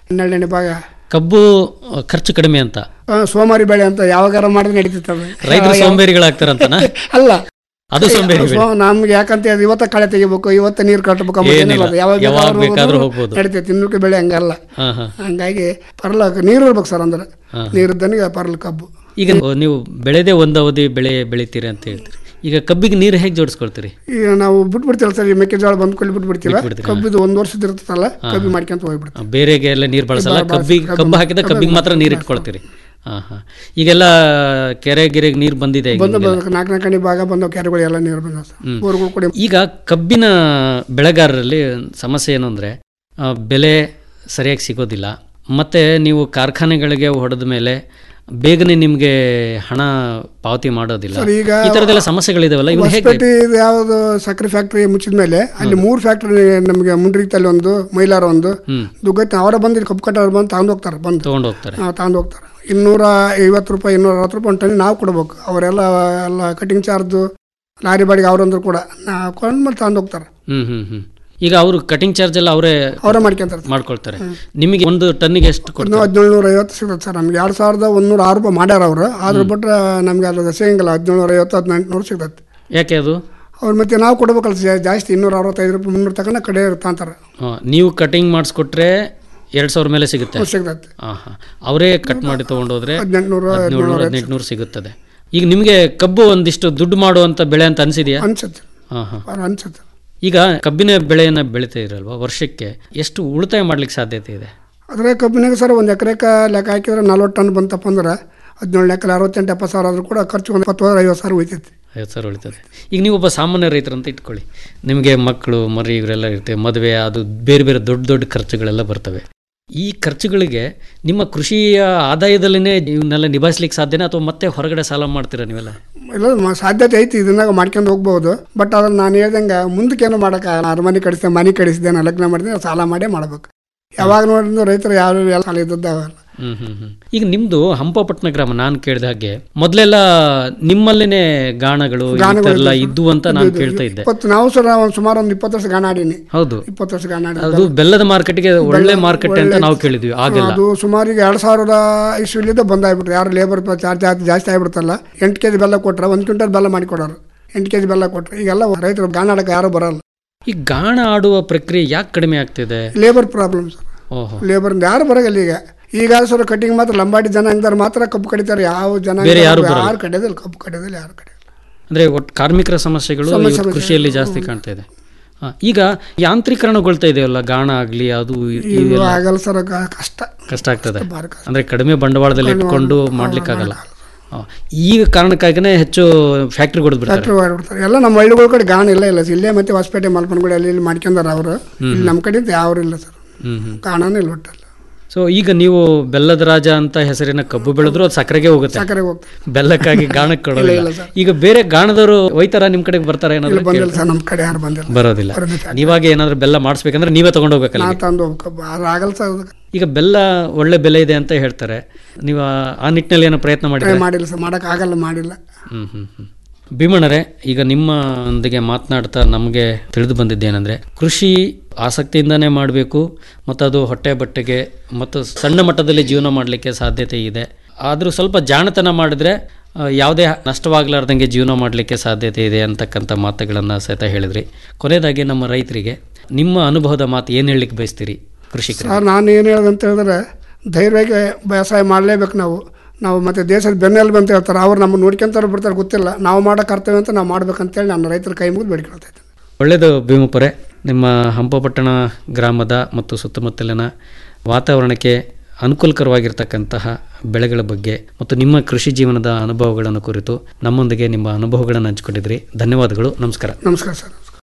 ಹನ್ನೆರಡನೇ ಭಾಗ ಕಬ್ಬು ಆ, ಖರ್ಚು ಕಡಿಮೆ ಅಂತ ಆ, ಸೋಮಾರಿ ಬೆಳೆ ಅಂತ ಯಾವಾಗಾರ ಮಾಡಿದ್ರೆ ನಡೀತಿರ್ತವೆ ರೈತರು ಸೋಂಬೇರಿಗಳಾಗ್ತಾರಂತನ ಅಲ್ಲ ಅದು ಸೋಂಬೇರಿ ಬೆಳೆ. ಸೊ- ನಮ್ಗೆ ಯಾಕಂತ ಹೇಳಿದ್ರೆ ಇವತ್ತ ಕಳೆ ತೆಗಿಬೇಕು ಇವತ್ತ ನೀರು ಕಟ್ಟಬೇಕು ಅನ್ನೋದು ಏನಿಲ್ಲ. ಏನಿಲ್ಲ. ಯಾವಾಗ ಯಾವಾಗ ಬೇಕಾದ್ರೂ ಬೇಕಾದ್ರೂ ಹೋಗ್ಬೋದು, ಹೋಗ್ಬೋದು. ನಡೀತೈತಿ ಇನ್ನೂಕೆ ಬೆಳೆ ಹಂಗಲ್ಲ ಹಾ, ಹಾ. ಹಂಗಾಗಿ ಪರ್ಲ ನೀರು ಇರ್ಬೇಕು ಸರ್ ಅಂದ್ರೆ ಹಾ. ನೀರಿದ್ದನಿಗೆ ಪರ್ಲ ಕಬ್ಬು ಈಗ ನೀವು ಬೆಳೆದೇ ಒಂದು ಅವಧಿ ಬೆಳೆ ಬೆಳಿತೀರಿ ಅಂತ ಹೇಳ್ತೀರಿ ಈಗ ಕಬ್ಬಿಗೆ ನೀರು ಹೇಗೆ ಜೋಡಿಸ್ಕೊಳ್ತೀರಿ ಈಗ ನಾವು ಬಿಟ್ಬಿಡ್ತೀವಲ್ಲ ಸರ್ ಈ ಮೆಕ್ಕೆಜೋಳ ಬಂದ್ ಕೊಲ್ಲಿ ಬಿಟ್ಬಿಡ್ತೀವಿ ಬಿಟ್ಬಿಡ್ತೀರಾ? ಕಬ್ಬಿದು ಒಂದ್ ವರ್ಷದ ಇರ್ತದಲ್ಲ ಹಾ, ಕಬ್ಬಿ ಹಾ. ಮಾಡ್ಕೊಂತ ಹೋಗ್ಬಿಡ್ತೀವಿ ಬೇರೆಗೆ ಎಲ್ಲ ನೀರು ಬಳಸಲ್ಲ ಬಾ- ಬಳಸ- ಕಬ್ಬಿಗೆ ಕಬ್ಬು ಕಬ್ಬು ಹಾಕಿದ ಕಬ್ಬಿಗೆ ಕಬ್ಬಿಗೆ ಮಾತ್ರ ನೀರು ಮಾತ್ರ ಇಟ್ಕೊಳ್ತೀರಿ ಹಾಂ ಹಾಂ ಈಗೆಲ್ಲ ಕೆರೆ ಗಿರೆಗೆ ನೀರು ಬಂದಿದೆ ಈಗ ಬಂದ ನಿಮ್ಗೆಲ್ಲ. ನಾಲ್ಕು ನಾಲ್ಕನೇ ಭಾಗ ಬಂದವು ಕೆರೆಗಳು ಎಲ್ಲ ನೀರು ಬಂದವು ಸರ್ ಹ್ಮ್. ಬೋರ್ಗಳು ಕೂಡ ಈಗ ಕಬ್ಬಿನ ಬೆಳೆಗಾರರಲ್ಲಿ ಸಮಸ್ಯೆ ಏನು ಅಂದರೆ ಬೆಲೆ ಸರಿಯಾಗಿ ಸಿಗೋದಿಲ್ಲ ಮತ್ತು ನೀವು ಕಾರ್ಖಾನೆಗಳಿಗೆ ಹೊಡೆದ ಮೇಲೆ ಬೇಗನೆ ನಿಮಗೆ ಹಣ ಪಾವತಿ ಮಾಡೋದಿಲ್ಲ ಸರ್, ಈಗ ಈ ಥರದ್ದೆಲ್ಲ ಸಮಸ್ಯೆಗಳಿದಾವಲ್ಲ ಇವು ಹೇಗೆ ಹೊಸಪೇಟೆ ಇದು ಯಾವುದು ಸಕ್ಕರೆ ಫ್ಯಾಕ್ಟ್ರಿ ಮುಚ್ಚಿದ ಮೇಲೆ ಅಲ್ಲಿ ಮೂರು ಫ್ಯಾಕ್ಟ್ರಿ ನಮಗೆ ಮುಂಡ್ರಿತಲ್ಲಿ ಒಂದು ಮೈಲಾರ ಒಂದು ಹ್ಮ್. ದುಗ್ಗತ್ತಿ ಅವರ ಬಂದು ಕಬ್ಬು ಕಟ್ಟೋರು ಬಂದು ತಗೊಂಡು ಹೋಗ್ತಾರೆ ಬಂದು ತೊಗೊಂಡು ಹೋಗ್ತಾರೆ ತಗೊಂಡು ಹೋಗ್ತಾರೆ ಇನ್ನೂರ ಐವತ್ತು ರೂಪಾಯಿ ಇನ್ನೂರ ಅರವತ್ತು ರೂಪಾಯಿ ಒಂದು ಟನ್ ನಾವು ಕೊಡ್ಬೇಕು ಅವರೆಲ್ಲ ಎಲ್ಲ ಕಟಿಂಗ್ ಚಾರ್ಜು ಲಾರಿ ಬಾಡಿಗೆ ಅವರಂದ್ರು ಕೂಡ ನಾವು ಕೊಂಡು ಮೇಲೆ ತಗೊಂಡು ಹೋಗ್ತಾರೆ ಹ್ಮ್ ಹ್ಮ್ ಹ್ಮ್ ಈಗ ಅವರು ಕಟಿಂಗ್ ಚಾರ್ಜ್ ಎಲ್ಲ ಅವರೇ ಅವರೇ ಮಾಡ್ಕೊಂತಾರೆ ಮಾಡ್ಕೊಳ್ತಾರೆ ನಿಮಗೆ ಒಂದು ಟನ್ನಿಗೆ ಎಷ್ಟು ಕೊಡ್ತಾರೆ ಹದಿನೇಳು ನೂರ ಐವತ್ತು ಸಿಗುತ್ತೆ ಸರ್ ನಮ್ಗೆ ಎರಡು ಸಾವಿರದ ಒಂದೂರ ಆರು ರೂಪಾಯಿ ಮಾಡ್ಯಾರ ಅವರು ಆದ್ರೆ ಬಿಟ್ರೆ ನಮ್ಗೆ ಅದು ಸಿಗಂಗಿಲ್ಲ ಹದಿನೇಳು ನೂರ ಐವತ್ತು ಹದಿನೆಂಟು ನೂರು ಸಿಗುತ್ತೆ ಯಾಕೆ ಅದು ಅವ್ರು ಮತ್ತೆ ನಾವು ಕೊಡ್ಬೇಕಲ್ಲ ಜಾ- ಜಾಸ್ತಿ ಇನ್ನೂರ ಅರವತ್ತೈದು ರೂಪಾಯಿ ಮುನ್ನೂರು ತಗೊಂಡು ಕಡೆ ತಾಂತಾರೆ ಆ, ನೀವು ಕಟಿಂಗ್ ಮಾಡಿಸ್ಕೊಟ್ರೆ ಎರಡು ಸಾವಿರ ಮೇಲೆ ಸಿಗುತ್ತೆ ಹ್ಮ್, ಸಿಗುತ್ತೆ. ಹಾಂ ಹಾಂ ಅವರೇ ಕಟ್ ಮಾಡಿ ತೊಗೊಂಡೋದ್ರೆ ಹದಿನೆಂಟುನೂರು, ಹದಿನೇಳು ಹದಿನೇಳು ಹದಿನೆಂಟುನೂರು ಸಿಗುತ್ತದೆ ಈಗ ನಿಮಗೆ ಕಬ್ಬು ಒಂದಿಷ್ಟು ದುಡ್ಡು ಮಾಡುವಂಥ ಬೆಳೆ ಅಂತ ಅನಿಸಿದೆಯಾ ಅನ್ಸುತ್ತೆ ಹಾಂ ಹಾಂ ಅವ್ರು ಅನ್ಸುತ್ತೆ ಈಗ ಕಬ್ಬಿನ ಬೆಳೆಯನ್ನು ಬೆಳೀತಾ ಇರಲ್ವಾ ವರ್ಷಕ್ಕೆ ಎಷ್ಟು ಉಳಿತಾಯ ಮಾಡ್ಲಿಕ್ಕೆ ಸಾಧ್ಯತೆ ಇದೆ ಅದ್ರ ಕಬ್ಬಿನಾಗ ಸರ್ ಒಂದು ಎಕರೆಗೆ ಲೆಕ್ಕ ಹಾಕಿದ್ರೆ ನಲ್ವತ್ತು ಟನ್ ಬಂತಪ್ಪ ಅಂದ್ರೆ ಹದಿನೇಳು ಲೆಕ್ಕ ಅರವತ್ತೆಂಟು ಎಪ್ಪತ್ತು ಸಾವಿರ ಆದ್ರೂ ಕೂಡ ಖರ್ಚು ಒಂದು ಇಪ್ಪತ್ತು ಐವತ್ತು ಸಾವಿರ ಉಳಿತೈತಿ ಐವತ್ತು ಸಾವಿರ ಉಳಿತದೆ ಈಗ ನೀವು ಒಬ್ಬ ಸಾಮಾನ್ಯ ರೈತರು ಅಂತ ಇಟ್ಕೊಳ್ಳಿ ನಿಮಗೆ ಮಕ್ಕಳು ಮರಿ ಇವರೆಲ್ಲ ಇರ್ತವೆ ಮದುವೆ ಅದು ಬೇರೆ ಬೇರೆ ದೊಡ್ಡ ದೊಡ್ಡ ಖರ್ಚುಗಳೆಲ್ಲ ಬರ್ತವೆ ಈ ಖರ್ಚುಗಳಿಗೆ ನಿಮ್ಮ ಕೃಷಿಯ ಆದಾಯದಲ್ಲೇ ಇವನ್ನೆಲ್ಲ ನಿಭಾಯಿಸ್ಲಿಕ್ಕೆ ಸಾಧ್ಯನಾ ಅಥವಾ ಮತ್ತೆ ಹೊರಗಡೆ ಸಾಲ ಮಾಡ್ತೀರಾ ನೀವೆಲ್ಲ ಇಲ್ಲ ಮ- ಸಾಧ್ಯತೆ ಐತಿ ಇದನ್ನಾಗ ಮಾಡ್ಕೊಂಡು ಹೋಗ್ಬೋದು ಬಟ್ ಅದನ್ನ ನಾನು ಹೇಳ್ದಂಗೆ ಮುಂದಕ್ಕೇನು ಮಾಡೋಕೆ ಅರಮನೆ ಕಡಿಸಿದೆ ಮನೆ ಕಡಿಸಿದೆ ನಾನು ಲಗ್ನ ಮಾಡಿದೆ ಸಾಲ ಮಾಡೇ ಮಾಡ್ಬೇಕು ಯಾವಾಗ ನೋಡಿದ್ರು ರೈತರು ಯಾವ ಎಲ್ಲ ಸಾಲ ಇದ್ದದ್ದಾವಲ್ಲ ಹ್ಮ್ ಹ್ಮ್ ಹ್ಮ್ ಈಗ ನಿಮ್ದು ಹಂಪಪಟ್ಟಣ ಗ್ರಾಮ ನಾನು ಕೇಳಿದ ಹಾಗೆ ಮೊದಲೆಲ್ಲ ನಿಮ್ಮಲ್ಲೇನೆ ಗಾಣಗಳು ಈ ಥರ ಎಲ್ಲ ಇದ್ದು ಅಂತ ನಾನು ಕೇಳ್ತಾ ಇದ್ದೆ ಇಪ್ಪತ್ತು ನಾವು ಸಹ ಒಂದು ಸುಮಾರು ಒಂದು ಇಪ್ಪತ್ತು ವರ್ಷ ಗಾನ ಆಡೀನಿ ಹೌದು ಇಪ್ಪತ್ತು ವರ್ಷ ಗಾನ ಆಡಿನಿ. ಅದು ಬೆಲ್ಲದ ಮಾರ್ಕೆಟ್ಗೆ ಒಳ್ಳೆ ಬೆಲ್ಲ- ಮಾರ್ಕೆಟ್ ಅಂತ ಒಳ್ಳೆ- ನಾವು ಕೇಳಿದ್ವಿ ಆಗೆಲ್ಲ ಅದು ಸುಮಾರು ಈಗ ಎರಡು ಸಾವಿರದ ಇಸ್ವಿಲಿಂದ ಬಂದಾಗ್ಬಿಟ್ರು ಯಾರು ಲೇಬರ್ ಚಾರ್ಜ್ ಜಾಸ್ತಿ ಜಾಸ್ತಿ ಆಗ್ಬಿಡ್ತಲ್ಲ ಎಂಟು ಕೆ ಜಿ ಬೆಲ್ಲ ಕೊಟ್ರೆ ಒಂದು ಕ್ವಿಂಟಲ್ ಬೆಲ್ಲ ಮಾಡಿ ಕೊಡೋರು ಎಂಟು ಕೆ ಜಿ ಬೆಲ್ಲ ಕೊಟ್ರೆ ಈಗೆಲ್ಲ ರೈತರು ಗಾನ ಆಡಕ್ಕೆ ಯಾರು ಬರಲ್ಲ ಈ ಗಾಣ ಆಡುವ ಪ್ರಕ್ರಿಯೆ ಯಾಕೆ ಕಡಿಮೆ ಆಗ್ತಿದೆ ಲೇಬರ್ ಪ್ರಾಬ್ಲಮ್ ಸರ್ ಓಹೋ ಲೇಬರ್ ಯಾರು ಬರಗಲ್ಲ ಈಗ ಈಗ ಸರ್ ಕಟಿಂಗ್ ಮಾತ್ರ ಲಂಬಾಡಿ ಜನ ಹಂಗಾರೆ ಮಾತ್ರ ಕಬ್ಬು ಕಡಿತಾರೆ ಯಾವ ಜನ ಬೇರೆ ಯಾರು ಬರಲ್ಲ. ಯಾರು ಕಡಿಯೋದಿಲ್ಲ ಕಬ್ಬು ಕಡಿಯೋದಿಲ್ಲ ಯಾರು ಕಡಿಯೋದಿಲ್ಲ ಅಂದ್ರೆ ಒಟ್ಟು ಕಾರ್ಮಿಕರ ಸಮಸ್ಯೆಗಳು ಸಮಸ್ಯೆ- ಇವತ್ತು ಸಮಸ್ಯೆ. ಕೃಷಿಯಲ್ಲಿ ಜಾಸ್ತಿ ಕಾಣ್ತಾ ಇದೆ ಹಾ, ಈಗ ಯಾಂತ್ರೀಕರಣಗೊಳ್ತಾ ಇದೆಯಲ್ಲ ಗಾಣ ಆಗ್ಲಿ ಅದು ಇ- ಇದು ಇದೆಲ್ಲ ಆಗಲ್ಲ ಸರ್ ಕ- ಕಷ್ಟ ಕಷ್ಟ ಆಗ್ತದೆ ಭಾರಿ ಕಷ್ಟ. ಅಂದ್ರೆ ಕಡಿಮೆ ಬಂಡವಾಳದಲ್ಲಿ ಬಂಡವಾಳ- ಇಟ್ಕೊಂಡು ಮಾಡ್ಲಿಕ್ಕಾಗಲ್ಲ ಹಾ. ಈ ಕಾರಣಕ್ಕಾಗಿನೇ ಹೆಚ್ಚು ಫ್ಯಾಕ್ಟ್ರಿ ಹೊಡೆದ್ಬಿಡ್ತಾರೆ ಫ್ಯಾಕ್ಟ್ರಿ ಹೊರಡ್ಬಿಡ್ತಾರೆ ಎಲ್ಲ ನಮ್ಮ ಹಳ್ಳಿಗಳ ಕಡೆ ಗಾಣ ಇಲ್ಲ ಇಲ್ಲ ಇಲ್ಲೇ ಮತ್ತೆ ಹೊಸಪೇಟೆ ಮಲ್ಪನಗುಡಿ ಅಲ್ಲಿ ಇಲ್ಲಿ ಮಾಡ್ಕೊಂಡಾರ ಅವರು ಹ್ಮ್. ಇಲ್ಲಿ ನಮ್ಮ ಕಡೆ ಯಾವ್ರು ಇಲ್ಲ ಸರ್ ಹ್ಮ್ ಹ್ಮ್ ಗಾಣನೇ ಇಲ್ಲ ಒಟ್ಟಲ್ಲ ಸೊ ಈಗ ನೀವು ಬೆಲ್ಲದ ರಾಜ ಅಂತ ಹೆಸರಿನ ಕಬ್ಬು ಬೆಳೆದ್ರು ಅದು ಸಕ್ಕರೆಗೆ ಹೋಗುತ್ತೆ ಸಕ್ಕರೆಗೆ ಹೋಗ್ತದೆ. ಬೆಲ್ಲಕ್ಕಾಗಿ ಗಾಣಕ್ಕೆ ಇಲ್ಲ, ಕೊಡೋದಿಲ್ಲ ಇಲ್ಲ ಸರ್. ಈಗ ಬೇರೆ ಗಾಣದವರು ಒಯ್ತಾರ ನಿಮ್ ಕಡೆಗೆ ಬರ್ತಾರ ಇಲ್ಲಿ ಏನಾದ್ರು ಬಂದಿಲ್ಲ ಸರ್ ನಮ್ಮ ಕಡೆ ಯಾರು ಬಂದಿಲ್ಲ ಬರೋದಿಲ್ಲ ಬರೋದು ಫ್ಯಾಕ್ಟ್ರಿ. ನೀವಾಗ ಏನಾದ್ರು ಬೆಲ್ಲ ಮಾಡಿಸ್ಬೇಕಂದ್ರೆ ನೀವೇ ತಗೊಂಡು ಹೋಗ್ಬೇಕಲ್ಲ ನಾ ತಂದು ಹೋಗ್ಬೇಕು ಅದು ಆಗಲ್ಲ ಸರ್ ಅದಕ್ಕೆ. ಈಗ ಬೆಲ್ಲ ಒಳ್ಳೆ ಬೆಲೆ ಇದೆ ಅಂತ ಹೇಳ್ತಾರೆ ನೀವು ಆ- ಆ ನಿಟ್ಟಿನಲ್ಲಿ ಏನೋ ಪ್ರಯತ್ನ ಟ್ರೈ ಮಾಡಿದ್ರೆ ಮಾಡಿಲ್ಲ ಸರ್ ಮಾಡಕ್ ಆಗಲ್ಲ ಮಾಡಿಲ್ಲ ಹ್ಮ್ ಹ್ಮ್ ಹ್ಮ್ ಭೀಮಣ್ಣರೇ ಈಗ ನಿಮ್ಮೊಂದಿಗೆ ಮಾತನಾಡ್ತಾ ನಮಗೆ ತಿಳಿದು ಬಂದಿದ್ದೇನೆಂದರೆ ಕೃಷಿ ಆಸಕ್ತಿಯಿಂದನೇ ಮಾಡಬೇಕು ಮತ್ತು ಅದು ಹೊಟ್ಟೆ ಬಟ್ಟೆಗೆ ಮತ್ತು ಸಣ್ಣ ಮಟ್ಟದಲ್ಲಿ ಜೀವನ ಮಾಡಲಿಕ್ಕೆ ಸಾಧ್ಯತೆ ಇದೆ ಆದರೂ ಸ್ವಲ್ಪ ಜಾಣತನ ಮಾಡಿದರೆ ಆ, ಯಾವುದೇ ನಷ್ಟವಾಗಲಾರ್ದಂಗೆ ಜೀವನ ಮಾಡಲಿಕ್ಕೆ ಸಾಧ್ಯತೆ ಇದೆ ಅಂತಕ್ಕಂಥ ಮಾತುಗಳನ್ನು ಸಹಿತ ಹೇಳಿದ್ರಿ ಕೊನೆಯದಾಗಿ ನಮ್ಮ ರೈತರಿಗೆ ನಿಮ್ಮ ಅನುಭವದ ಮಾತು ಏನು ಹೇಳಲಿಕ್ಕೆ ಬಯಸ್ತೀರಿ ಕೃಷಿಕರಿಗೆ ಸರ್ ನಾನು ಏನು ಹೇಳೋದು ಅಂತ ಹೇಳಿದ್ರೆ ಧೈರ್ಯವಾಗಿ ವ್ಯವಸಾಯ ಮಾಡಲೇಬೇಕು ನಾವು ನಾವು ಮತ್ತೆ ದೇಶದ ಬೆನ್ನೆಲುಬು ಅಂತ ಹೇಳ್ತಾರೆ ಅವ್ರು ನಮ್ಮನ್ನು ನೋಡ್ಕೊಂತಾರೆ ಬಿಡ್ತಾರೆ ಗೊತ್ತಿಲ್ಲ ನಾವು ಮಾಡೋ ಕರ್ತವ್ಯ ಅಂತ ನಾವು ಮಾಡ್ಬೇಕಂತೇಳಿ ನಾನು ರೈತರ ಕೈ ಮುಗಿದು ಬೇಡ್ಕೊಳ್ತಾ ಇದ್ದೀನಿ ಒಳ್ಳೆಯದು ಭೀಮಪುರೆ ನಿಮ್ಮ ಹಂಪಪಟ್ಟಣ ಗ್ರಾಮದ ಮತ್ತು ಸುತ್ತಮುತ್ತಲಿನ ವಾತಾವರಣಕ್ಕೆ ಅನುಕೂಲಕರವಾಗಿರ್ತಕ್ಕಂತಹ ಬೆಳೆಗಳ ಬಗ್ಗೆ ಮತ್ತು ನಿಮ್ಮ ಕೃಷಿ ಜೀವನದ ಅನುಭವಗಳನ್ನು ಕುರಿತು ನಮ್ಮೊಂದಿಗೆ ನಿಮ್ಮ ಅನುಭವಗಳನ್ನು ಹಂಚಿಕೊಂಡಿದ್ರಿ ಧನ್ಯವಾದಗಳು ನಮಸ್ಕಾರ ನಮಸ್ಕಾರ ಸರ್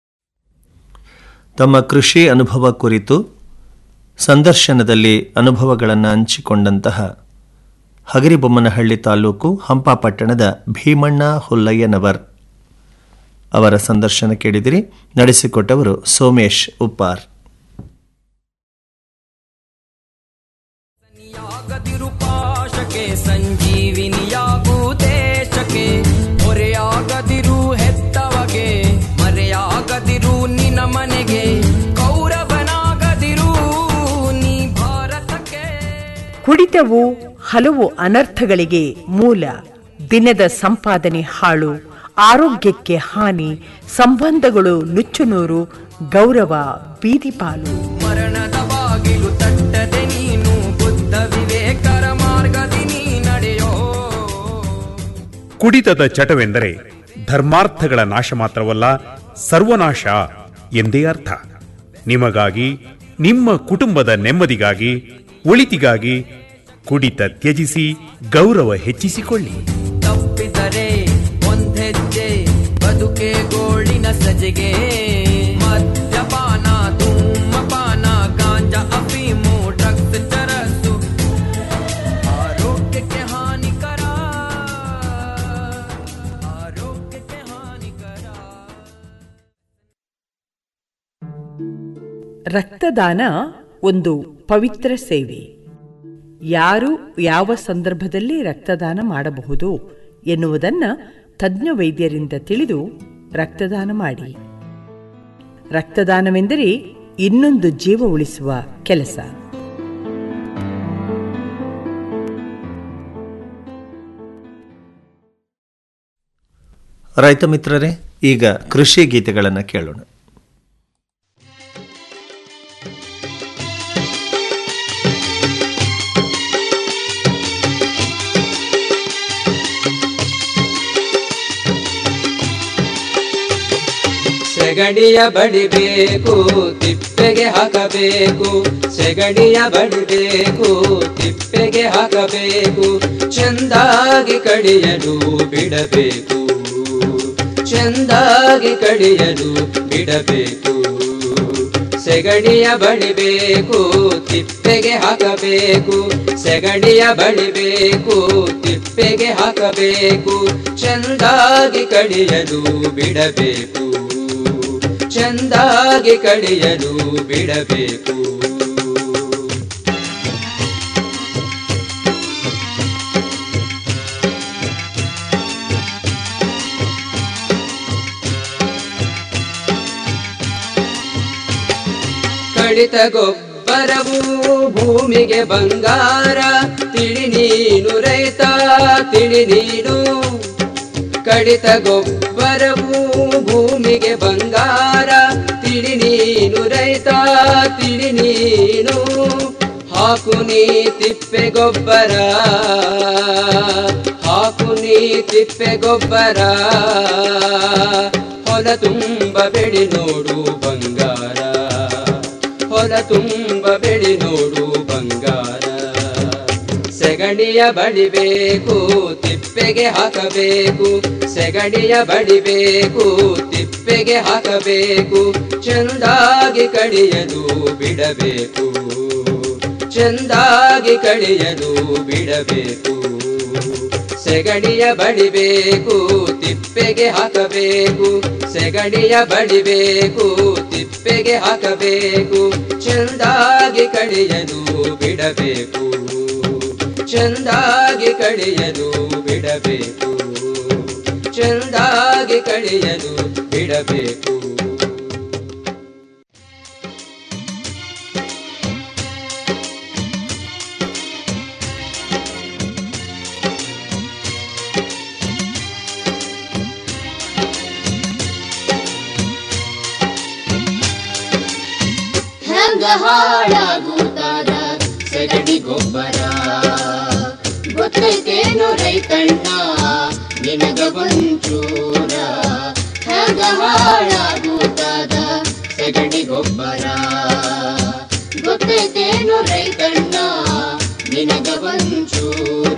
ತಮ್ಮ ಕೃಷಿ ಅನುಭವ ಕುರಿತು ಸಂದರ್ಶನದಲ್ಲಿ ಅನುಭವಗಳನ್ನು ಹಂಚಿಕೊಂಡಂತಹ ಹಗರಿಬೊಮ್ಮನಹಳ್ಳಿ ತಾಲೂಕು ಹಂಪಾಪಟ್ಟಣದ ಭೀಮಣ್ಣ ಹುಲ್ಲಯ್ಯನವರ್ ಅವರ ಸಂದರ್ಶನ ಕೇಳಿದಿರಿ ನಡೆಸಿಕೊಟ್ಟವರು ಸೋಮೇಶ್ ಉಪ್ಪಾರ್ ಪಾಶಕೆ ಸಂಜೀವಿನಿಯಾಗು ದೇಶಕ್ಕೆ ಹೊರೆಯಾಗದಿರು ಹೆತ್ತವಗೆ ಮರೆಯಾಗದಿರು ನಿನ ಮನೆಗೆ ಕೌರವನಾಗದಿರು ನೀ ಭಾರತಕ್ಕೆ ಕುಡಿತವು ಹಲವು ಅನರ್ಥಗಳಿಗೆ ಮೂಲ ದಿನದ ಸಂಪಾದನೆ ಹಾಳು ಆರೋಗ್ಯಕ್ಕೆ ಹಾನಿ ಸಂಬಂಧಗಳು ನುಚ್ಚುನೂರು ಗೌರವ ಬೀದಿಪಾಲು ಮರಣದ ಬಾಗಿಲು ತಟ್ಟದೆ ನೀನು ಬುದ್ಧ ವಿವೇಕರ ಮಾರ್ಗದಿ ನೀ ನಡೆಯೋ ಕುಡಿತದ ಚಟವೆಂದರೆ ಧರ್ಮಾರ್ಥಗಳ ನಾಶ ಮಾತ್ರವಲ್ಲ ಸರ್ವನಾಶ ಎಂದೇ ಅರ್ಥ ನಿಮಗಾಗಿ ನಿಮ್ಮ ಕುಟುಂಬದ ನೆಮ್ಮದಿಗಾಗಿ ಒಳಿತಿಗಾಗಿ ಕುಡಿತ ತ್ಯಜಿಸಿ ಗೌರವ ಹೆಚ್ಚಿಸಿಕೊಳ್ಳಿ ತಪ್ಪಿದರೆ ಒಂದೆಜ್ಜೆ ಬದುಕೆ ಗೋಳಿನ ಸಜೆಗೆ ಮದ್ಯಪಾನ ಧೂಮಪಾನ ಗಾಂಜಾ ಅಫೀಮು ಡ್ರಗ್ಸ್ ಚರಸು ಆರೋಗ್ಯಕ್ಕೆ ಹಾನಿಕರ ಆರೋಗ್ಯಕ್ಕೆ ಹಾನಿಕರ ರಕ್ತದಾನ ಒಂದು ಪವಿತ್ರ ಸೇವೆ ಯಾರು ಯಾವ ಸಂದರ್ಭದಲ್ಲಿ ರಕ್ತದಾನ ಮಾಡಬಹುದು ಎನ್ನುವುದನ್ನು ತಜ್ಞ ವೈದ್ಯರಿಂದ ತಿಳಿದು ರಕ್ತದಾನ ಮಾಡಿ ರಕ್ತದಾನವೆಂದರೆ ಇನ್ನೊಂದು ಜೀವ ಉಳಿಸುವ ಕೆಲಸ ರೈತ ಮಿತ್ರರೇ ಈಗ ಕೃಷಿ ಗೀತೆಗಳನ್ನು ಕೇಳೋಣ ಸೆಗಡಿಯ ಬಡಿಬೇಕು ತಿಪ್ಪೆಗೆ ಹಾಕಬೇಕು ಸೆಗಡಿಯ ಬಡಿಬೇಕು ತಿಪ್ಪೆಗೆ ಹಾಕಬೇಕು ಚೆಂದಾಗಿ ಕಡಿಯಲು ಬಿಡಬೇಕು ಚೆಂದಾಗಿ ಕಡಿಯಲು ಬಿಡಬೇಕು ಸೆಗಡಿಯ ಬಡಿಬೇಕು ತಿಪ್ಪೆಗೆ ಹಾಕಬೇಕು ಸೆಗಡಿಯ ಬಡಿಬೇಕು ತಿಪ್ಪೆಗೆ ಹಾಕಬೇಕು ಚೆಂದಾಗಿ ಕಡಿಯಲು ಬಿಡಬೇಕು ಚೆಂದಾಗಿ ಕಡಿಯಲು ಬಿಡಬೇಕು ಕಡಿತ ಗೊಬ್ಬರವು ಭೂಮಿಗೆ ಬಂಗಾರ ತಿಳಿ ನೀನು ರೈತ ತಿಳಿ ನೀನು ಕಡಿತ ಗೊಬ್ಬರವು ಭೂಮಿಗೆ ಬಂಗಾರ ತಿಳಿ ನೀನು ರೈತ ತಿಳಿ ನೀನು ಹಾಕು ನೀ ತಿಪ್ಪೆ ಗೊಬ್ಬರ ಹಾಕು ನೀ ತಿಪ್ಪೆ ಗೊಬ್ಬರ ಹೊಲ ತುಂಬ ಬೆಳಿ ನೋಡು ಬಂಗಾರ ಹೊಲ ತುಂಬ ಬೆಳಿ ನೋಡು ಬಂಗಾರ ಸೆಗಡಿಯ ಬಡಿಬೇಕು ತಿಪ್ಪೆಗೆ ಹಾಕಬೇಕು ಸೆಗಡಿಯ ಬಡಿಬೇಕು ತಿಪ್ಪೆಗೆ ಹಾಕಬೇಕು ಚೆಂದಾಗಿ ಕಡಿಯಲು ಬಿಡಬೇಕು ಚೆಂದಾಗಿ ಕಡಿಯಲು ಬಿಡಬೇಕು ಸೆಗಡಿಯ ಬಡಿಬೇಕು ತಿಪ್ಪೆಗೆ ಹಾಕಬೇಕು ಸೆಗಡಿಯ ಬಡಿಬೇಕು ತಿಪ್ಪೆಗೆ ಹಾಕಬೇಕು ಚೆಂದಾಗಿ ಕಡಿಯಲು ಬಿಡಬೇಕು ಚೆಂದಾಗಿ ಕಡಿಯಲು ಬಿಡಬೇಕು ಚೆಂದಾಗಿ ಕಡಿಯಲು ಬಿಡಬೇಕು ಹೆಂಗ ಹಾಳಾಗುತ್ತಾದ ಸೆಗಡಿ ಗೊಬ್ಬರ ಗೊತ್ತೈತೇನು ರೈತಣ್ಣ ನಿನಗ ಒಂಚೂರ ಹೆಂಗ ಹಾಳಾಗುತ್ತಾದ ಸೆಗಡಿ ಗೊಬ್ಬರ ಗೊತ್ತೈತೇನು ರೈತಣ್ಣ ನಿನಗ ಒಂಚೂರ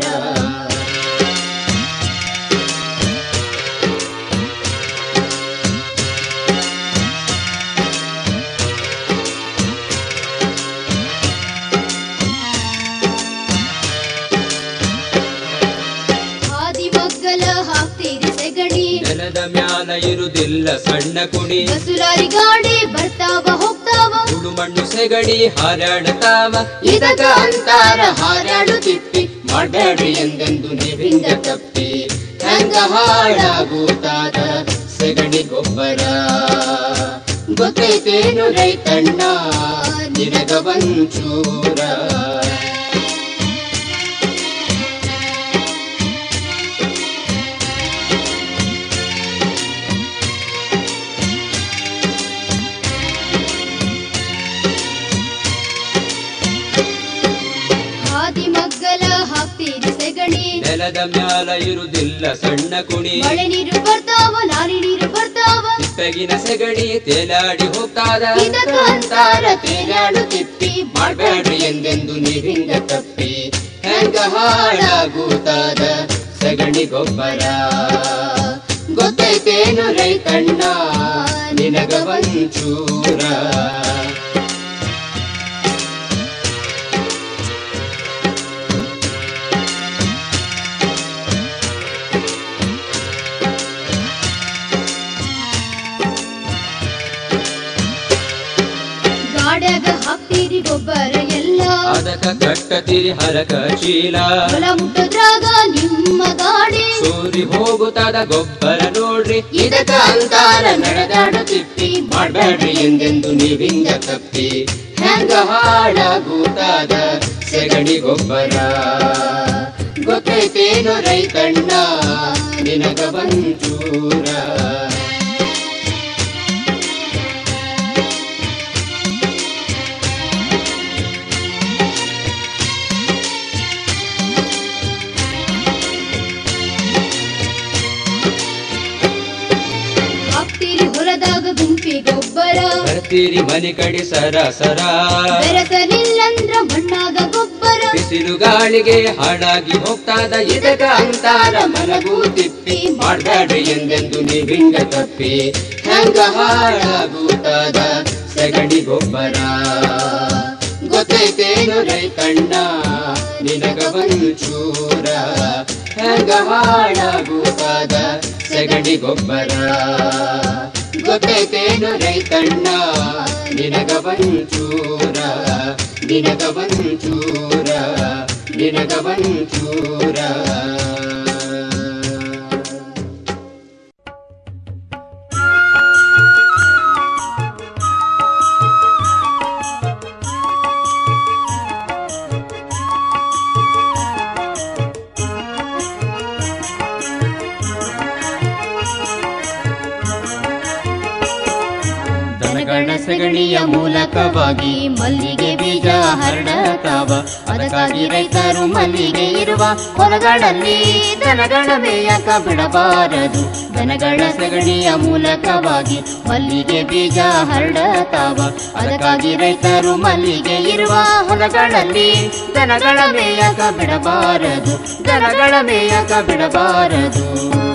ಹಾದಿ ಮಗ್ಗಲ ಹಾಕ್ತೀರಿ ಸೆಗಡಿ ನೆಲದ ಮ್ಯಾಲ ಇರುದಿಲ್ಲ ಸಣ್ಣ ಕುಡಿ ಬಸುಲಾರಿ ಗಾಡಿ ಬರ್ತಾವ ಹೋಗ್ತಾವ ಸುಡು ಮಣ್ಣು ಸೆಗಡಿ ಹಾರಾಡತಾವ ಇದಕ ಅಂತಾರ ಹಾರಾಡು ತಿಪ್ಪಿ ಮಾಡಬೇಡಿ ಎಂದೆಂದು ನೀವಿಂದ ತಪ್ಪಿ ಹೆಂಗ ಹಾಳಾಗುತ್ತಾದ ಸೆಗಡಿ ಗೊಬ್ಬರ ಗೊತ್ತೈತೇನು ರೈತಣ್ಣ ನಿನಗ ಒಂಚೂರ ಸೆಗಣಿ ನೆಲದ ಮ್ಯಾಲ ಇರುದಿಲ್ಲ ಸಣ್ಣ ಕುಣಿ ಮಳೆ ನೀರು ಬರ್ತಾವ ನಾರಿ ನೀರು ಬರ್ತಾವ ಬೆಗಿನ ಸೆಗಣಿ ತೇಲಾಡಿ ಹೋಗ್ತಾದ ಇದಕ್ಕ ಅಂತಾರ ತೇಲಾಡು ತಿಪ್ಪಿ ಮಾಡ್ಬೇಡ್ರಿ ಎಂದೆಂದು ನೀರಿಂದ ತಪ್ಪಿ ಹೆಂಗ ಹಾಳಾಗುತ್ತಾದ ಸಗಣಿ ಗೊಬ್ಬರ ಗೊತ್ತೈತೇನು ರೈತಣ್ಣ ನಿನಗ ಒಂಚೂರ ಗಾಡ್ಯಾಗ ಹಾಕ್ತೀರಿ ಗೊಬ್ಬರ ಎಲ್ಲ ಅದಕ್ಕ ಕಟ್ಟತಿರಿ ಹರಕ ಚೀಲ ಹೊಲ ಮುಟ್ಟದ್ರಾಗ ನಿಮ್ಮ ಗಾಡಿ ಸೂರಿ ಹೋಗುತ್ತಾದ ಗೊಬ್ಬರ ನೋಡ್ರಿ ಇದಕ್ಕ ಅಂತಾರ ನಡೆದಾಡು ತಿಪ್ಪಿ ಮಾಡ್ಬೇಡ್ರಿ ಎಂದೆಂದು ನೀವಿಂದ ತಪ್ಪಿ ಹೆಂಗ ಹಾಳಾಗುತ್ತಾದ ಸೆಗಣಿ ಗೊಬ್ಬರ ಗೊತ್ತೈತೇನು ರೈತಣ್ಣ ನಿನಗ ಬಂಚೂರ ಹಾಕ್ತೀರಿ ಹೊಲದಾಗ ಗುಂಪಿ ಗೊಬ್ಬರ ಬರ್ತೀರಿ ಮನೆ ಕಡೆ ಸರ ಸರ ಬೆರೆಸಲಿಲ್ಲಂದ್ರ ಮಣ್ಣಾಗ ಗೊಬ್ಬರ ಬಿಸಿಲು ಗಾಳಿಗೆ ಹಾಳಾಗಿ ಹೋಗ್ತಾದ ಇದಕ್ಕ ಅಂತಾರ ಮಲಗು ತಿಪ್ಪಿ ಮಾಡ್ಬೇಡ್ರಿ ಎಂದೆಂದು ನೀವಿಂಗ ತಪ್ಪಿ ಹೆಂಗ ಹಾಳಾಗುತ್ತಾದ ಸಗಣಿ ಗೊಬ್ಬರ ಗೊತ್ತೈತೇನು ರೈತಣ್ಣ ನಿನಗ ಚೂರ ಹೆಂಗ ಹಾಳಾಗುತ್ತಾದ ಸಗಣಿ ಗೊಬ್ಬರ ಗೊತ್ತೈತೇನು ರೈತಣ್ಣ ನಿನಗ ಚೂರ ನಿನಗ ಚೂರ ನಿನಗ ಚೂರ ದನಗಳ ಸಗಣಿಯ ಮೂಲಕವಾಗಿ ಮಲ್ಲಿಗೆ ಬೀಜ ಹರಡತಾವ ಅದಕ್ಕಾಗಿ ರೈತರು ಮಲ್ಲಿಗೆ ಇರುವ ಹೊಲಗಳಲ್ಲಿ ದನಗಳ ಮೇಯಕ ಬಿಡಬಾರದು ದನಗಳ ಸಗಣಿಯ ಮೂಲಕವಾಗಿ ಮಲ್ಲಿಗೆ ಬೀಜ ಹರಡತಾವ ಅದಕ್ಕಾಗಿ ರೈತರು ಮಲ್ಲಿಗೆ ಇರುವ ಹೊಲಗಳಲ್ಲಿ ದನಗಳ ಮೇಯಕ ಬಿಡಬಾರದು ದನಗಳ ಮೇಯಕ ಬಿಡಬಾರದು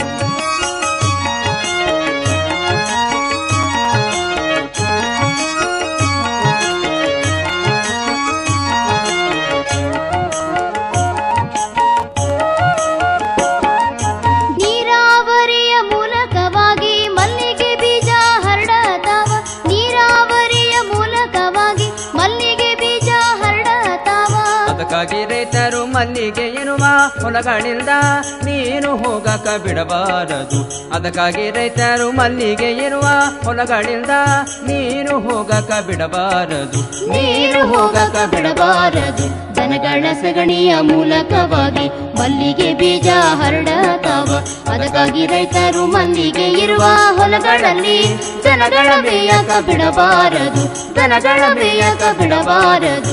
ನೀರಾವರಿಯ ಮೂಲಕವಾಗಿ ಮಲ್ಲಿಗೆ ಬೀಜ ಹರಡತಾವ ನೀರಾವರಿಯ ಮೂಲಕವಾಗಿ ಮಲ್ಲಿಗೆ ಬೀಜ ಹರಡತಾವ ಅದಕ್ಕಾಗಿ ರೈತರು ಮಲ್ಲಿಗೆ ಇರುವ ಹೊಲಗಳಿಂದ ನೀನು ಹೋಗಕ ಬಿಡಬಾರದು ಅದಕ್ಕಾಗಿ ರೈತರು ಮಲ್ಲಿಗೆ ಇರುವ ಹೊಲಗಳಿಂದ ನೀನು ಹೋಗಕ ಬಿಡಬಾರದು ನೀರು ಹೋಗಕ ಬಿಡಬಾರದು ದನಗಳ ಸಗಣಿಯ ಮೂಲಕವಾಗಿ ಮಲ್ಲಿಗೆ ಬೀಜ ಹರಡತಾವ ಅದಕ್ಕಾಗಿ ರೈತರು ಮಲ್ಲಿಗೆ ಇರುವ ಹೊಲಗಳಲ್ಲಿ ದನಗಳ ಮೇಯಕ ಬಿಡಬಾರದು ದನಗಳ ಮೇಯಕ ಬಿಡಬಾರದು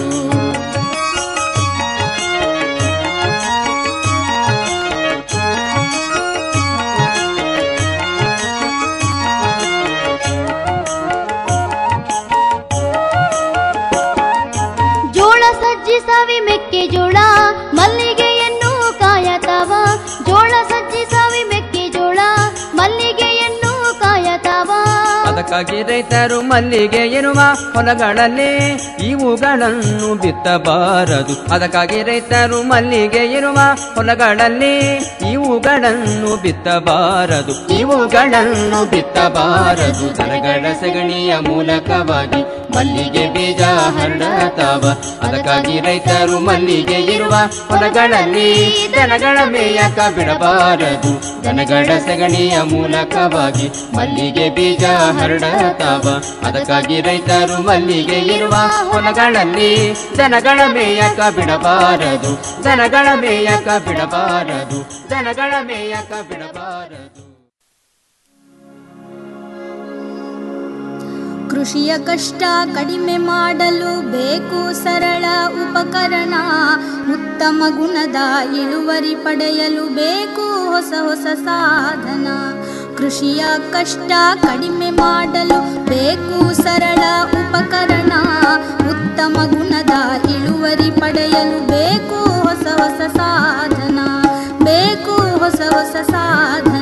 ಜೋಳ ಸಜ್ಜಿ ಸವಿ ಮೆಕ್ಕೆಜೋಳ ಮಲ್ಲಿಗೆಯನ್ನು ಕಾಯತಾವ ಜೋಳ ಸಜ್ಜಿ ಸವಿ ಮೆಕ್ಕೆಜೋಳ ಮಲ್ಲಿಗೆಯನ್ನು ಕಾಯತಾವ ಅದಕ್ಕಾಗಿ ರೈತರು ಮಲ್ಲಿಗೆ ಇರುವ ಹೊಲಗಳಲ್ಲಿ ಇವುಗಳನ್ನು ಬಿತ್ತಬಾರದು ಅದಕ್ಕಾಗಿ ರೈತರು ಮಲ್ಲಿಗೆ ಇರುವ ಹೊಲಗಳಲ್ಲಿ ಇವುಗಳನ್ನು ಬಿತ್ತಬಾರದು ಇವುಗಳನ್ನು ಬಿತ್ತಬಾರದು ದನಗಳ ಸಗಣಿಯ ಮೂಲಕವಾಗಿ ಮಲ್ಲಿಗೆ ಬೀಜ ಹರಡತಾವ ಅದಕ್ಕಾಗಿ ರೈತರು ಮಲ್ಲಿಗೆ ಇರುವ ಹೊಲಗಳಲ್ಲಿ ದನಗಳ ಮೇಯಕ ಬಿಡಬಾರದು ದನಗಳ ಸಗಣಿಯ ಮೂಲಕವಾಗಿ ಮಲ್ಲಿಗೆ ಬೀಜ ಹರಡತಾವ ಅದಕ್ಕಾಗಿ ರೈತರು ಮಲ್ಲಿಗೆ ಇರುವ ಹೊಲಗಳಲ್ಲಿ ದನಗಳ ಮೇಯಕ ಬಿಡಬಾರದು ದನಗಳ ಮೇಯಕ ಬಿಡಬಾರದು ದನಗಳ ಮೇಯಕ ಬಿಡಬಾರದು ಕೃಷಿಯ ಕಷ್ಟ ಕಡಿಮೆ ಮಾಡಲು ಬೇಕು ಸರಳ ಉಪಕರಣ ಉತ್ತಮ ಗುಣದ ಇಳುವರಿ ಪಡೆಯಲು ಬೇಕು ಹೊಸ ಹೊಸ ಸಾಧನ ಕೃಷಿಯ ಕಷ್ಟ ಕಡಿಮೆ ಮಾಡಲು ಬೇಕು ಸರಳ ಉಪಕರಣ ಉತ್ತಮ ಗುಣದ ಇಳುವರಿ ಪಡೆಯಲು ಬೇಕು ಹೊಸ ಹೊಸ ಸಾಧನ ಬೇಕು ಹೊಸ ಹೊಸ ಸಾಧನ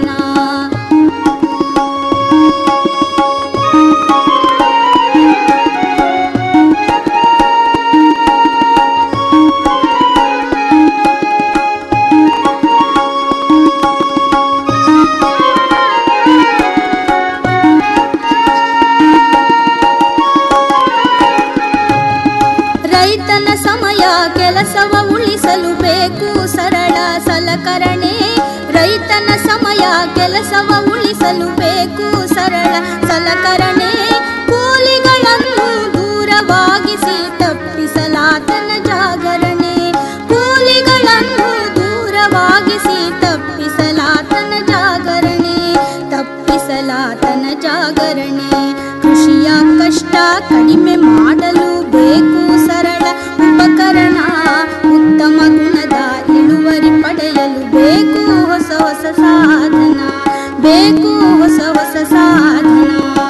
ರೈತನ ಸಮಯ ಕೆಲಸವ ಉಳಿಸಲು ಬೇಕು ಸರಳ ಸಲಕರಣೆ ರೈತನ ಸಮಯ ಕೆಲಸವ ಉಳಿಸಲು ಬೇಕು ಸರಳ ಸಲಕರಣೆ ಕೂಲಿಗಳನ್ನು ದೂರವಾಗಿಸಿ ತಪ್ಪಿಸಲಾತನ ಜಾಗರಣೆ ಕೂಲಿಗಳನ್ನು ದೂರವಾಗಿಸಿ ತಪ್ಪಿಸಲಾತನ ಜಾಗರಣೆ ತಪ್ಪಿಸಲಾತನ ಜಾಗರಣೆ ಕೃಷಿಯ ಕಷ್ಟ ಕಡಿಮೆ ಮಾಡಲು ಬೇಕು ಸರಳ ಉಪಕರಣ ಉತ್ತಮ ಗುಣದ ಇಳುವರಿ ಪಡೆಯಲು ಬೇಕು ಹೊಸ ಹೊಸ ಸಾಧನ ಬೇಕು ಹೊಸ ಹೊಸ ಸಾಧನ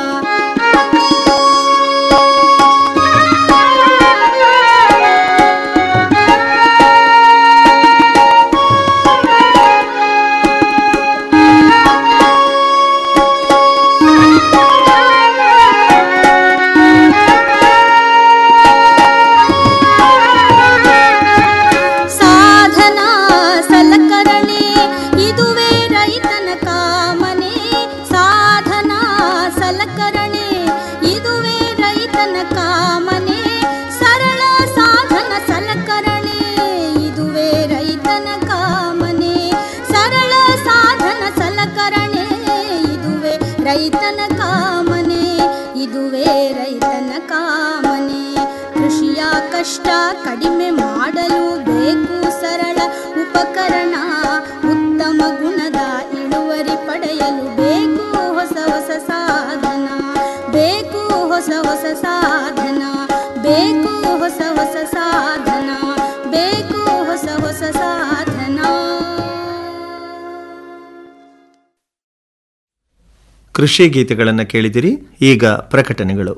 ಸಾಧನ ಸಲಕರಣೆ ಇದುವೇ ರೈತನ ಕಾಮನೆ ಸಾಧನ ಸಲಕರಣೆ ಇದುವೇ ರೈತನ ಕಾಮನೆ ಸರಳ ಸಾಧನ ಸಲಕರಣೆ ಇದುವೇ ರೈತನ ಕಾಮನೆ ಸರಳ ಸಾಧನ ಸಲಕರಣೆ ಇದುವೇ ರೈತನ ಕಾಮನೆ ಇದುವೇ ರೈತನ ಕಾಮನೆ ಕೃಷಿಯ ಕಷ್ಟ ಕಡಿಮೆ ಮಾಡಲು ಬೇಕು ಸರಳ ಉಪಕರಣ ಉತ್ತಮ ಗುಣದ ಇಳುವರಿ ಪಡೆಯಲು ಬೇಕು ಹೊಸ ಹೊಸ ಸಾಧನ ಬೇಕು ಹೊಸ ಹೊಸ ಸಾಧನ ಬೇಕು ಹೊಸ ಹೊಸ ಸಾಧನ ಬೇಕು ಹೊಸ ಹೊಸ ಸಾಧನ ಕೃಷಿ ಗೀತೆಗಳನ್ನು ಕೇಳಿದಿರಿ ಈಗ ಪ್ರಕಟಣೆಗಳು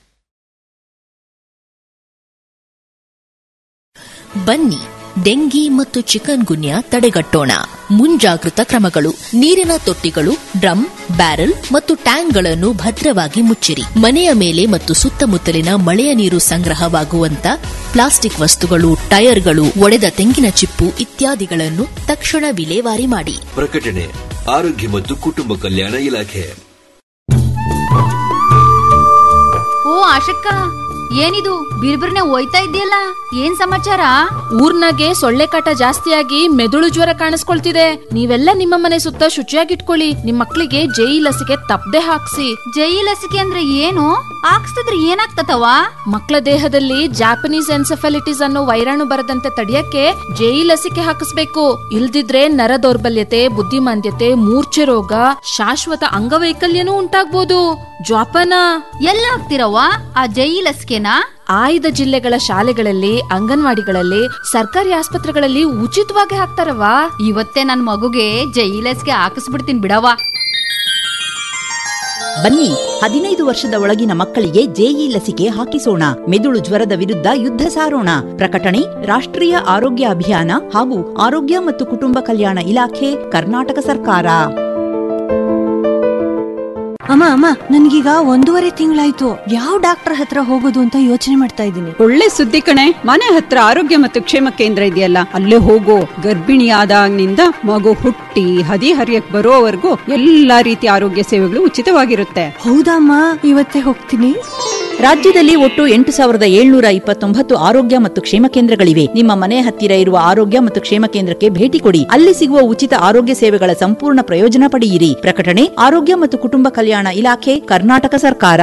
ಬನ್ನಿ ಡೆಂಗಿ ಮತ್ತು ಚಿಕನ್ ಗುನ್ಯಾ ತಡೆಗಟ್ಟೋಣ ಮುಂಜಾಗೃತ ಕ್ರಮಗಳು ನೀರಿನ ತೊಟ್ಟಿಗಳು ಡ್ರಮ್ ಬ್ಯಾರೆಲ್ ಮತ್ತು ಟ್ಯಾಂಕ್ಗಳನ್ನು ಭದ್ರವಾಗಿ ಮುಚ್ಚಿರಿ ಮನೆಯ ಮೇಲೆ ಮತ್ತು ಸುತ್ತಮುತ್ತಲಿನ ಮಳೆಯ ನೀರು ಸಂಗ್ರಹವಾಗುವಂತ ಪ್ಲಾಸ್ಟಿಕ್ ವಸ್ತುಗಳು ಟೈರ್ಗಳು ಒಡೆದ ತೆಂಗಿನ ಚಿಪ್ಪು ಇತ್ಯಾದಿಗಳನ್ನು ತಕ್ಷಣ ವಿಲೇವಾರಿ ಮಾಡಿ ಪ್ರಕಟಣೆ ಆರೋಗ್ಯ ಮತ್ತು ಕುಟುಂಬ ಕಲ್ಯಾಣ ಇಲಾಖೆ ಓ ಆಶಕ್ಕ ಏನಿದು ಬಿರ್ಬಿರ್ನೆ ಹೋಯ್ತಾ ಇದೆಯಲ್ಲ ಏನ್ ಸಮಾಚಾರ ಊರ್ನಾಗೆ ಸೊಳ್ಳೆ ಕಾಟ ಜಾಸ್ತಿಯಾಗಿ ಮೆದುಳು ಜ್ವರ ಕಾಣಿಸ್ಕೊಳ್ತಿದೆ ನೀವೆಲ್ಲ ನಿಮ್ಮ ಮನೆ ಸುತ್ತ ಶುಚಿಯಾಗಿಟ್ಕೊಳ್ಳಿ ನಿಮ್ ಮಕ್ಳಿಗೆ ಜೈ ಲಸಿಕೆ ತಪ್ಪದೆ ಹಾಕ್ಸಿ ಜೈ ಲಸಿಕೆ ಅಂದ್ರೆ ಏನು ಹಾಕ್ಸ್ತಿದ್ರೆ ಏನಾಗ್ತತವ ಮಕ್ಕಳ ದೇಹದಲ್ಲಿ ಜಾಪನೀಸ್ ಎನ್ಸೆಫಲಿಟಿಸ್ ಅನ್ನೋ ವೈರಾಣು ಬರದಂತೆ ತಡೆಯಕ್ಕೆ ಜೈ ಲಸಿಕೆ ಹಾಕಿಸ್ಬೇಕು ಇಲ್ದಿದ್ರೆ ನರ ದೌರ್ಬಲ್ಯತೆ ಬುದ್ಧಿಮಾಂದ್ಯತೆ ಮೂರ್ಛೆ ರೋಗ ಶಾಶ್ವತ ಅಂಗವೈಕಲ್ಯನೂ ಉಂಟಾಗ್ಬೋದು ಜ್ವಾಪನ ಎಲ್ಲ ಹಾಕ್ತಿರವ್ವ ಆ ಜೈ ಲಸಿಕೆನಾ ಆಯ್ದ ಜಿಲ್ಲೆಗಳ ಶಾಲೆಗಳಲ್ಲಿ ಅಂಗನವಾಡಿಗಳಲ್ಲಿ ಸರ್ಕಾರಿ ಆಸ್ಪತ್ರೆಗಳಲ್ಲಿ ಉಚಿತವಾಗಿ ಹಾಕ್ತಾರವ್ವ ಇವತ್ತೇ ನನ್ ಮಗುಗೆ ಜೈ ಲಸಿಕೆ ಹಾಕಿಸ್ಬಿಡ್ತೀನಿ ಬಿಡವ್ವ ಬನ್ನಿ ಹದಿನೈದು ವರ್ಷದ ಒಳಗಿನ ಮಕ್ಕಳಿಗೆ ಜೆಇ ಲಸಿಕೆ ಹಾಕಿಸೋಣ ಮೆದುಳು ಜ್ವರದ ವಿರುದ್ಧ ಯುದ್ಧ ಸಾರೋಣ ಪ್ರಕಟಣೆ ರಾಷ್ಟ್ರೀಯ ಆರೋಗ್ಯ ಅಭಿಯಾನ ಹಾಗೂ ಆರೋಗ್ಯ ಮತ್ತು ಕುಟುಂಬ ಕಲ್ಯಾಣ ಇಲಾಖೆ ಕರ್ನಾಟಕ ಸರ್ಕಾರ ಅಮ್ಮ ಅಮ್ಮ ನನ್ಗೀಗ ಒಂದೂವರೆ ತಿಂಗಳಾಯ್ತು ಯಾವ ಡಾಕ್ಟರ್ ಹತ್ರ ಹೋಗೋದು ಅಂತ ಯೋಚನೆ ಮಾಡ್ತಾ ಇದ್ದೀನಿ ಒಳ್ಳೆ ಸುದ್ದಿ ಕಣೆ ಮನೆ ಹತ್ರ ಆರೋಗ್ಯ ಮತ್ತು ಕ್ಷೇಮ ಕೇಂದ್ರ ಇದೆಯಲ್ಲ ಅಲ್ಲೇ ಹೋಗೋ ಗರ್ಭಿಣಿ ಆದಾಗ್ನಿಂದ ಮಗು ಹುಟ್ಟಿ ಹದಿ ಹರಿಯಕ್ ಬರೋವರೆಗೂ ಎಲ್ಲಾ ರೀತಿಯ ಆರೋಗ್ಯ ಸೇವೆಗಳು ಉಚಿತವಾಗಿರುತ್ತೆ ಹೌದಮ್ಮ ಇವತ್ತೇ ಹೋಗ್ತೀನಿ ರಾಜ್ಯದಲ್ಲಿ ಒಟ್ಟು ಎಂಟು ಸಾವಿರದ ಏಳ್ನೂರ ಇಪ್ಪತ್ತೊಂಬತ್ತು ಆರೋಗ್ಯ ಮತ್ತು ಕ್ಷೇಮ ಕೇಂದ್ರಗಳಿವೆ ನಿಮ್ಮ ಮನೆ ಹತ್ತಿರ ಇರುವ ಆರೋಗ್ಯ ಮತ್ತು ಕ್ಷೇಮ ಕೇಂದ್ರಕ್ಕೆ ಭೇಟಿ ಕೊಡಿ ಅಲ್ಲಿ ಸಿಗುವ ಉಚಿತ ಆರೋಗ್ಯ ಸೇವೆಗಳ ಸಂಪೂರ್ಣ ಪ್ರಯೋಜನ ಪಡೆಯಿರಿ ಪ್ರಕಟಣೆ ಆರೋಗ್ಯ ಮತ್ತು ಕುಟುಂಬ ಕಲ್ಯಾಣ ಇಲಾಖೆ ಕರ್ನಾಟಕ ಸರ್ಕಾರ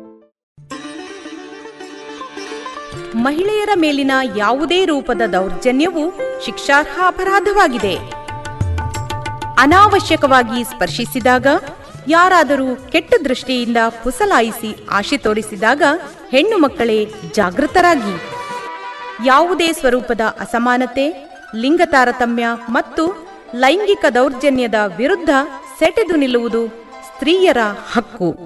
ಮಹಿಳೆಯರ ಮೇಲಿನ ಯಾವುದೇ ರೂಪದ ದೌರ್ಜನ್ಯವು ಶಿಕ್ಷಾರ್ಹ ಅಪರಾಧವಾಗಿದೆ ಅನಾವಶ್ಯಕವಾಗಿ ಸ್ಪರ್ಶಿಸಿದಾಗ ಯಾರಾದರೂ ಕೆಟ್ಟ ದೃಷ್ಟಿಯಿಂದ ಪುಸಲಾಯಿಸಿ ಆಶೆ ತೋರಿಸಿದಾಗ ಹೆಣ್ಣು ಮಕ್ಕಳೇ ಜಾಗೃತರಾಗಿ ಯಾವುದೇ ಸ್ವರೂಪದ ಅಸಮಾನತೆ ಲಿಂಗ ತಾರತಮ್ಯ ಮತ್ತು ಲೈಂಗಿಕ ದೌರ್ಜನ್ಯದ ವಿರುದ್ಧ ಸೆಟೆದು ನಿಲ್ಲುವುದು ಸ್ತ್ರೀಯರ ಹಕ್ಕು